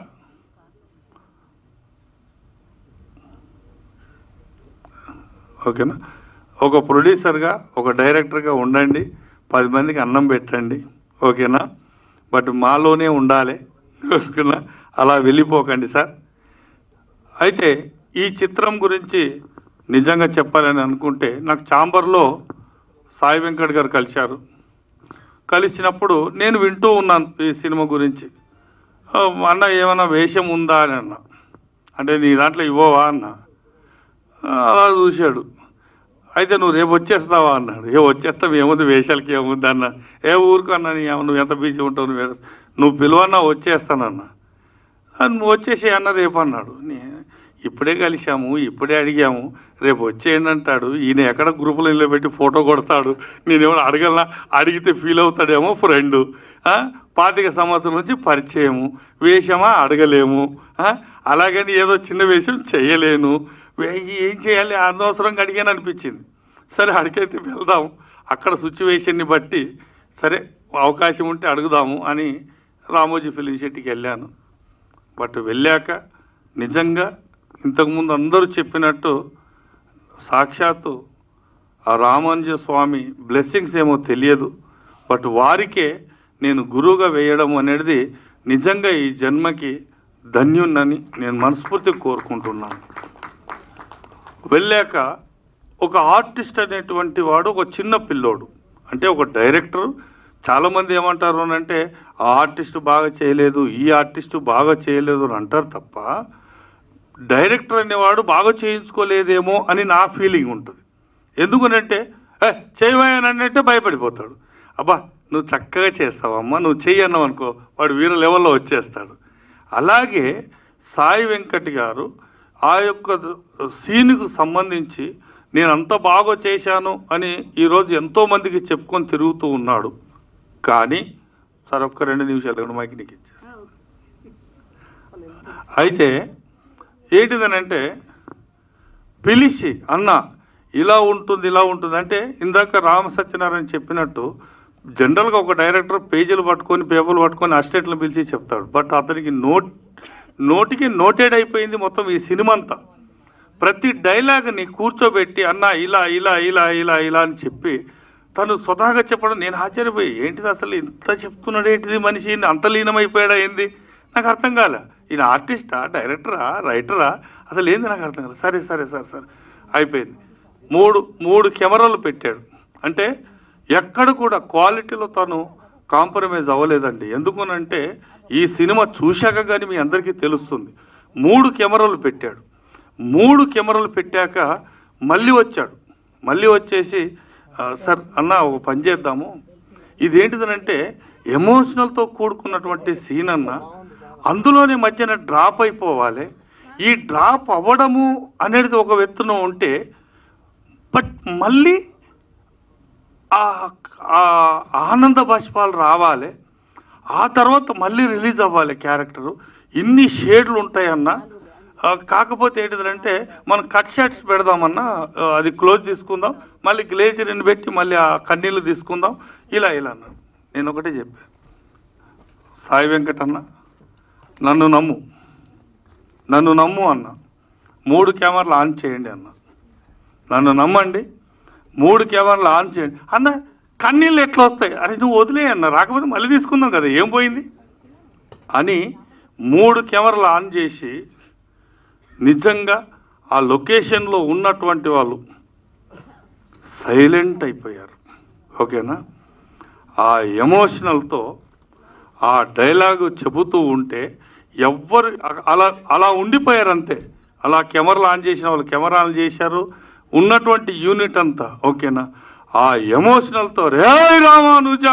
ఓకేనా ఒక ప్రొడ్యూసర్గా ఒక డైరెక్టర్గా ఉండండి పది మందికి అన్నం పెట్టండి ఓకేనా బట్ మాలోనే ఉండాలి ఓకేనా అలా వెళ్ళిపోకండి సార్ అయితే ఈ చిత్రం గురించి నిజంగా చెప్పాలని అనుకుంటే నాకు చాంబర్లో సాయి వెంకట్ గారు కలిశారు కలిసినప్పుడు నేను వింటూ ఉన్నాను ఈ సినిమా గురించి ఆ, అన్న ఏమైనా వేషం ఉందా అని అన్న అంటే నీ దాంట్లో ఇవ్వవా అన్న ఆ, అలా చూశాడు అయితే నువ్వు రేపు వచ్చేస్తావా అన్నాడు ఏ వచ్చేస్తావు ఏముంది వేషాలకి ఏముంది అన్న ఏ ఊరుకు అన్నా నీ ఏమన్నా నువ్వు ఎంత బిజీ ఉంటావు నువ్వు ఎంత- నువ్వు పిలువన్నా వచ్చేస్తానన్నా "ఆ, నువ్వు వచ్చేసి అన్న రేపు అన్నాడు నే- ఇప్పుడే కలిశాము ఇప్పుడే అడిగాము రేపు వచ్చేయండి అంటాడు ఈయన ఎక్కడ గ్రూపులో నిలబెట్టి ఫోటో కొడతాడు నేనేమో అడగలనా అడిగితే ఫీల్ అవుతాడేమో ఫ్రెండ్ పాతిక సంవత్సరం నుంచి పరిచయము వేషమా అడగలేము ఆ, అలాగని ఏదో చిన్న వేషం చేయలేను వే- ఏం చేయాలి అనవసరంగా అడిగాను అనిపించింది సరే అడిగైతే వెళ్దాం అక్కడ సిచ్యువేషన్ని బట్టి సరే అవకాశం ఉంటే అడుగుదాము అని రామోజీ ఫిలిం సిటీకి వెళ్ళాను బట్ వెళ్ళాక నిజంగా ఇంతకుముందు అందరూ చెప్పినట్టు సాక్షాత్తు ఆ రామానుజ స్వామి బ్లెస్సింగ్స్ ఏమో తెలియదు బట్ వారికే నేను గురువుగా వేయడం అనేది నిజంగా ఈ జన్మకి ధన్యున్నని నేను మనస్ఫూర్తిగా కోరుకుంటున్నాను వెళ్ళాక ఒక ఆర్టిస్ట్ అనేటువంటి వాడు ఒక చిన్న పిల్లోడు అంటే ఒక డైరెక్టర్ చాలామంది ఏమంటారు అని అంటే ఆ ఆర్టిస్ట్ బాగా చేయలేదు ఈ ఆర్టిస్ట్ బాగా చేయలేదు అని అంటారు తప్ప డైరెక్టర్ అనేవాడు బాగా చేయించుకోలేదేమో అని నా ఫీలింగ్ ఉంటుంది ఎందుకనంటే ఏ చేయమనంటే భయపడిపోతాడు అబ్బా నువ్వు చక్కగా చేస్తావమ్మా నువ్వు చెయ్యన్నావు అనుకో వాడు వీర లెవెల్లో వచ్చేస్తాడు అలాగే సాయి వెంకట్ గారు ఆ యొక్క సీన్కు సంబంధించి నేను అంత బాగా చేశాను అని ఈరోజు ఎంతో మందికి చెప్పుకొని తిరుగుతూ ఉన్నాడు కానీ సార్ ఒక్క రెండు నిమిషాలు ఇక్కడ మైక్ నీకు ఇచ్చేస్తాను. అయితే ఏంటిదనంటే పిలిచి అన్న ఇలా ఉంటుంది ఇలా ఉంటుంది అంటే ఇందాక రామ సత్యనారాయణ చెప్పినట్టు జనరల్గా ఒక డైరెక్టర్ పేజీలు పట్టుకొని పేపర్లు పట్టుకొని అస్టేట్లు పిలిచి చెప్తాడు బట్ అతనికి నోట్ నోటికి నోటెడ్ అయిపోయింది మొత్తం ఈ సినిమా అంతా ప్రతి డైలాగ్ని కూర్చోబెట్టి అన్న ఇలా ఇలా ఇలా ఇలా ఇలా అని చెప్పి తను స్వతహాగా చెప్పడం నేను ఆశ్చర్యపోయి ఏంటిది అసలు ఇంత చెప్తున్నాడు ఏంటిది మనిషి అంత లీనమైపోయాడా ఏంది నాకు అర్థం కాలే ఈయన ఆర్టిస్టా డైరెక్టరా రైటరా అసలు ఏంది నాకు అర్థం కాలేదు సరే సరే సరే సరే అయిపోయింది మూడు మూడు కెమెరాలు పెట్టాడు అంటే ఎక్కడ కూడా క్వాలిటీలో తను కాంప్రమైజ్ అవ్వలేదండి ఎందుకునంటే ఈ సినిమా చూశాక కానీ మీ అందరికీ తెలుస్తుంది మూడు కెమెరాలు పెట్టాడు మూడు కెమెరాలు పెట్టాక మళ్ళీ వచ్చాడు మళ్ళీ వచ్చేసి "ఆ, సార్ అన్న ఒక పని చేద్దాము ఇదేంటిదనంటే ఎమోషనల్తో కూడుకున్నటువంటి సీన్ అన్న అందులోనే మధ్యన డ్రాప్ అయిపోవాలి ఈ డ్రాప్ అవ్వడము అనేది ఒక వ్యక్తిలో ఉంటే బట్ మళ్ళీ ఆ ఆ ఆనంద బాష్పాలు రావాలి ఆ తర్వాత మళ్ళీ రిలీజ్ అవ్వాలి క్యారెక్టరు ఇన్ని షేడ్లు ఉంటాయన్న ఆ, కాకపోతే ఏంటిదంటే మనం కట్ షాట్స్ పెడదామన్నా ఆ, అది క్లోజ్ తీసుకుందాం మళ్ళీ గ్లేజర్ని పెట్టి మళ్ళీ ఆ కన్నీళ్ళు తీసుకుందాం ఇలా ఇలా అన్నాడు నేను ఒకటే చెప్పాను సాయి వెంకట్ అన్న నన్ను నమ్ము నన్ను నమ్ము అన్న మూడు కెమెరాలు ఆన్ చేయండి అన్న నన్ను నమ్మండి మూడు కెమెరాలు ఆన్ చేయండి అన్న కన్నీళ్ళు ఎట్లా వస్తాయి అరే నువ్వు వదిలే అన్న రాకపోతే మళ్ళీ తీసుకుందాం కదా ఏం పోయింది అని మూడు కెమెరాలు ఆన్ చేసి నిజంగా ఆ లొకేషన్లో ఉన్నటువంటి వాళ్ళు సైలెంట్ అయిపోయారు ఓకేనా ఆ ఎమోషనల్తో ఆ డైలాగు చెబుతూ ఉంటే ఎవ్వరు అలా అలా ఉండిపోయారు అంతే అలా కెమెరాలు ఆన్ చేసిన వాళ్ళు కెమెరా ఆన్ చేశారు ఉన్నటువంటి యూనిట్ అంతా ఓకేనా ఆ ఎమోషనల్తో రే రామానుజా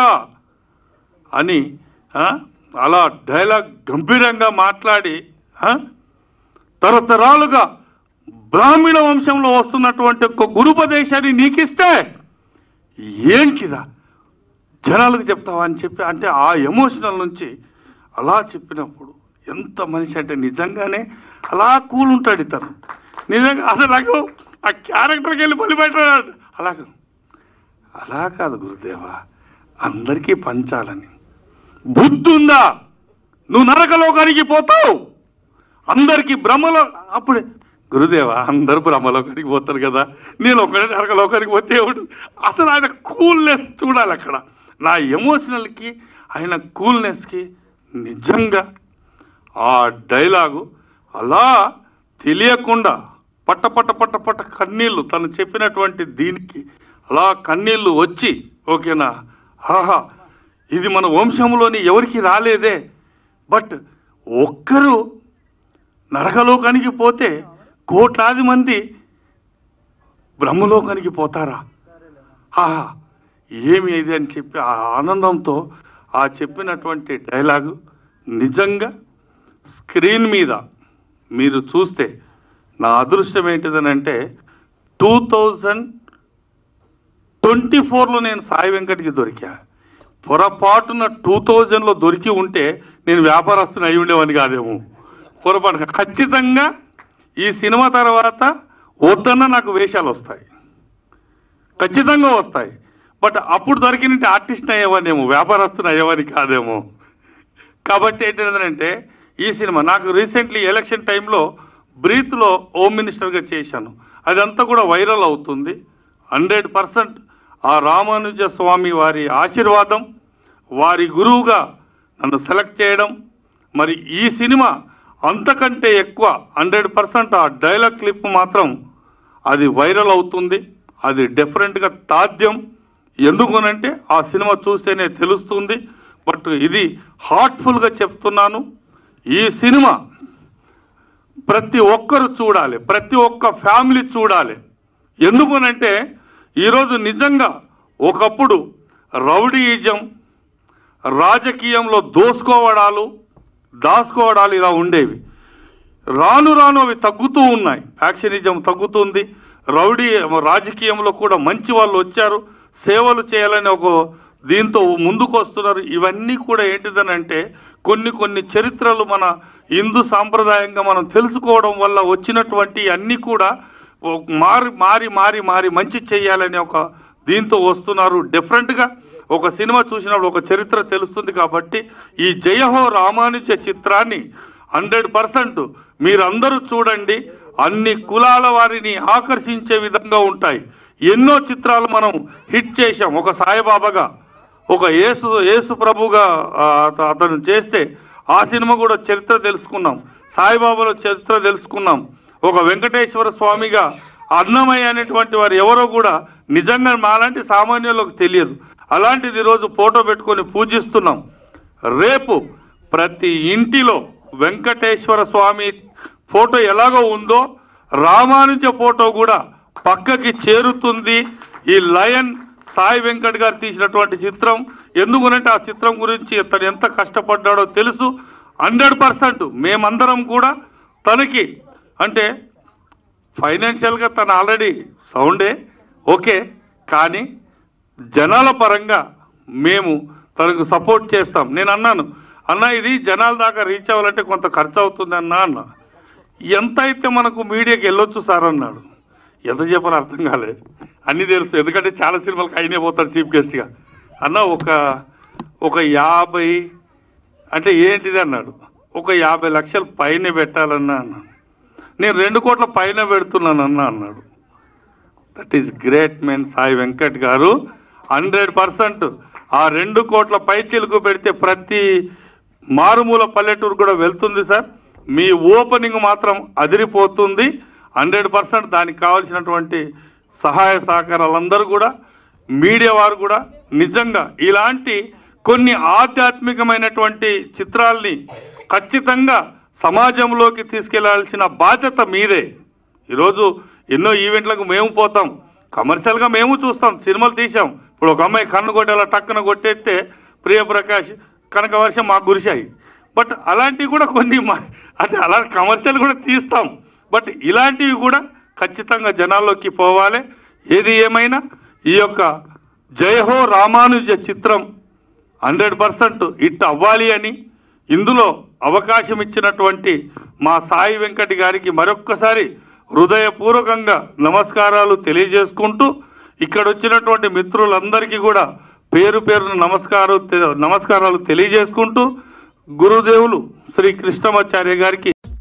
అని ఆ, అలా డైలాగ్ గంభీరంగా మాట్లాడి ఆ, తరతరాలుగా బ్రాహ్మణ వంశంలో వస్తున్నటువంటి ఒక గురుపదేశాన్ని నీకిస్తే ఏంటిదా జనాలకు చెప్తావా అని చెప్పి అంటే ఆ ఎమోషనల్ నుంచి అలా చెప్పినప్పుడు ఎంత మనిషి అంటే నిజంగానే అలా కూల్ ఉంటాడు ఇతను నిజంగా అసలు నాకు ఆ క్యారెక్టర్కి వెళ్ళి బలిపెట్టాడు అలా కాదు. అలా కాదు గురుదేవా అందరికీ పంచాలని బుద్ధి ఉందా నువ్వు నరకలోకానికి పోతావు అందరికీ బ్రహ్మలో అప్పుడే గురుదేవా అందరు బ్రహ్మలోకానికి పోతారు కదా నేను ఒకటే నరకలోకానికి పోతే ఏమిటి? అసలు ఆయన కూల్నెస్ చూడాలి అక్కడ నా ఎమోషనల్కి ఆయన కూల్నెస్కి నిజంగా ఆ డైలాగు అలా తెలియకుండా పట్ట పట్ట పట్ట పట్ట కన్నీళ్ళు తను చెప్పినటువంటి దీనికి అలా కన్నీళ్ళు వచ్చి ఓకేనా ఆహా ఇది మన వంశంలోని ఎవరికి రాలేదే బట్ ఒక్కరు నరకలోకానికి పోతే కోట్లాది మంది బ్రహ్మలోకానికి పోతారా ఆహా ఏమి ఇది అని చెప్పి ఆ ఆనందంతో ఆ చెప్పినటువంటి డైలాగు నిజంగా స్క్రీన్ మీద మీరు చూస్తే నా అదృష్టం ఏంటిదనంటే టూ థౌజండ్ ట్వంటీ ఫోర్లో నేను సాయి వెంకట్కి దొరికా పొరపాటున టూ థౌజండ్లో దొరికి ఉంటే నేను వ్యాపారస్తుని అయి ఉండేవాడిని కాదేమో పొరపాటున ఖచ్చితంగా ఈ సినిమా తర్వాత వద్దన్న నాకు వేషాలు వస్తాయి ఖచ్చితంగా వస్తాయి బట్ అప్పుడు దొరికినట్టు ఆర్టిస్ట్ అయ్యేవానేమో వ్యాపారస్తుని అయ్యేవాని కాదేమో కాబట్టి ఏంటంటే ఈ సినిమా నాకు రీసెంట్లీ ఎలక్షన్ టైంలో బ్రీత్లో హోమ్ మినిస్టర్గా చేశాను అదంతా కూడా వైరల్ అవుతుంది హండ్రెడ్ పర్సెంట్ ఆ రామానుజ స్వామి వారి ఆశీర్వాదం వారి గురువుగా నన్ను సెలెక్ట్ చేయడం మరి ఈ సినిమా అంతకంటే ఎక్కువ హండ్రెడ్ పర్సెంట్ ఆ డైలాగ్ క్లిప్ మాత్రం అది వైరల్ అవుతుంది అది డెఫరెంట్గా తాద్యం ఎందుకునంటే ఆ సినిమా చూస్తేనే తెలుస్తుంది బట్ ఇది హార్ట్ఫుల్గా చెప్తున్నాను ఈ సినిమా ప్రతి ఒక్కరు చూడాలి ప్రతి ఒక్క ఫ్యామిలీ చూడాలి ఎందుకునంటే ఈరోజు నిజంగా ఒకప్పుడు రౌడీయిజం రాజకీయంలో దోసుకోవడాలు దాచుకోవడాలు ఇలా ఉండేవి రాను రాను అవి తగ్గుతూ ఉన్నాయి ఫ్యాక్షనిజం తగ్గుతుంది రౌడీ రాజకీయంలో కూడా మంచి వాళ్ళు వచ్చారు సేవలు చేయాలని ఒక దీంతో ముందుకు వస్తున్నారు ఇవన్నీ కూడా ఏంటిదనంటే కొన్ని కొన్ని చరిత్రలు మన హిందూ సాంప్రదాయంగా మనం తెలుసుకోవడం వల్ల వచ్చినటువంటి అన్నీ కూడా ఓ- మారి మారి మారి మారి మంచి చేయాలనే ఒక దీంతో వస్తున్నారు డిఫరెంట్గా ఒక సినిమా చూసినప్పుడు ఒక చరిత్ర తెలుస్తుంది కాబట్టి ఈ జయహో రామానుజ చిత్రాన్ని హండ్రెడ్ పర్సెంట్ మీరందరూ చూడండి అన్ని కులాల వారిని ఆకర్షించే విధంగా ఉంటాయి ఎన్నో చిత్రాలు మనం హిట్ చేశాం ఒక సాయిబాబాగా ఒక యేసు యేసు ప్రభుగా ఆ, అత- అతను చేస్తే ఆ సినిమా కూడా చరిత్ర తెలుసుకున్నాం సాయిబాబాలో చరిత్ర తెలుసుకున్నాం ఒక వెంకటేశ్వర స్వామిగా అన్నమయ్య అనేటువంటి వారు ఎవరో కూడా నిజంగా మాలాంటి సామాన్యులకు తెలియదు అలాంటిది ఈరోజు ఫోటో పెట్టుకొని పూజిస్తున్నాం రేపు ప్రతి ఇంటిలో వెంకటేశ్వర స్వామి ఫోటో ఎలాగో ఉందో రామానుజ ఫోటో కూడా పక్కకి చేరుతుంది ఈ లయన్ సాయి వెంకట్ గారు తీసినటువంటి చిత్రం ఎందుకునంటే ఆ చిత్రం గురించి తను ఎంత కష్టపడ్డాడో తెలుసు హండ్రెడ్ పర్సెంట్ మేమందరం కూడా తనకి అంటే ఫైనాన్షియల్గా తను ఆల్రెడీ సౌండే ఓకే కానీ జనాల పరంగా మేము తనకు సపోర్ట్ చేస్తాం నేను అన్నాను అన్న ఇది జనాల దాకా రీచ్ అవ్వాలంటే కొంత ఖర్చు అవుతుంది అన్న అన్న ఎంత అయితే మనకు మీడియాకి వెళ్ళొచ్చు సార్ అన్నాడు ఎంత చెప్పాలో అర్థం కాలేదు అన్నీ తెలుసు ఎందుకంటే చాలా సినిమాలకు అయినే పోతాడు చీఫ్ గెస్ట్గా అన్న ఒక ఒక యాభై అంటే ఏంటిది అన్నాడు ఒక యాభై లక్షలు పైన పెట్టాలన్నా అన్నాడు నేను రెండు కోట్ల పైన పెడుతున్నానన్నా అన్నాడు that is great men Sai Venkat garu hundred percent ఆ రెండు కోట్ల పై చిలుకు పెడితే ప్రతి మారుమూల పల్లెటూరు కూడా వెళ్తుంది సార్ మీ ఓపెనింగ్ మాత్రం అదిరిపోతుంది హండ్రెడ్ పర్సెంట్ దానికి కావాల్సినటువంటి సహాయ సహకారాలందరూ కూడా మీడియా వారు కూడా నిజంగా ఇలాంటి కొన్ని ఆధ్యాత్మికమైనటువంటి చిత్రాల్ని ఖచ్చితంగా సమాజంలోకి తీసుకెళ్లాల్సిన బాధ్యత మీదే ఈరోజు ఎన్నో ఈవెంట్లకు మేము పోతాం కమర్షియల్గా మేము చూస్తాం సినిమాలు తీసాం ఇప్పుడు ఒక అమ్మాయి కన్ను కొట్టి అలా టక్కున కొట్టేస్తే ప్రియప్రకాష్ కనకవర్షం మాకు గురిశాయి బట్ అలాంటివి కూడా కొన్ని మా అంటే అలా కమర్షియల్ కూడా తీస్తాం బట్ ఇలాంటివి కూడా ఖచ్చితంగా జనాల్లోకి పోవాలి ఏది ఏమైనా ఈ యొక్క జయహో రామానుజ చిత్రం హండ్రెడ్ పర్సెంట్ ఇట్ అవ్వాలి అని ఇందులో అవకాశం ఇచ్చినటువంటి మా సాయి వెంకటి గారికి మరొక్కసారి హృదయపూర్వకంగా నమస్కారాలు తెలియజేసుకుంటూ ఇక్కడ వచ్చినటువంటి మిత్రులందరికీ కూడా పేరు పేరున నమస్కారం నమస్కారాలు తెలియజేసుకుంటూ గురుదేవులు శ్రీ కృష్ణమాచార్య గారికి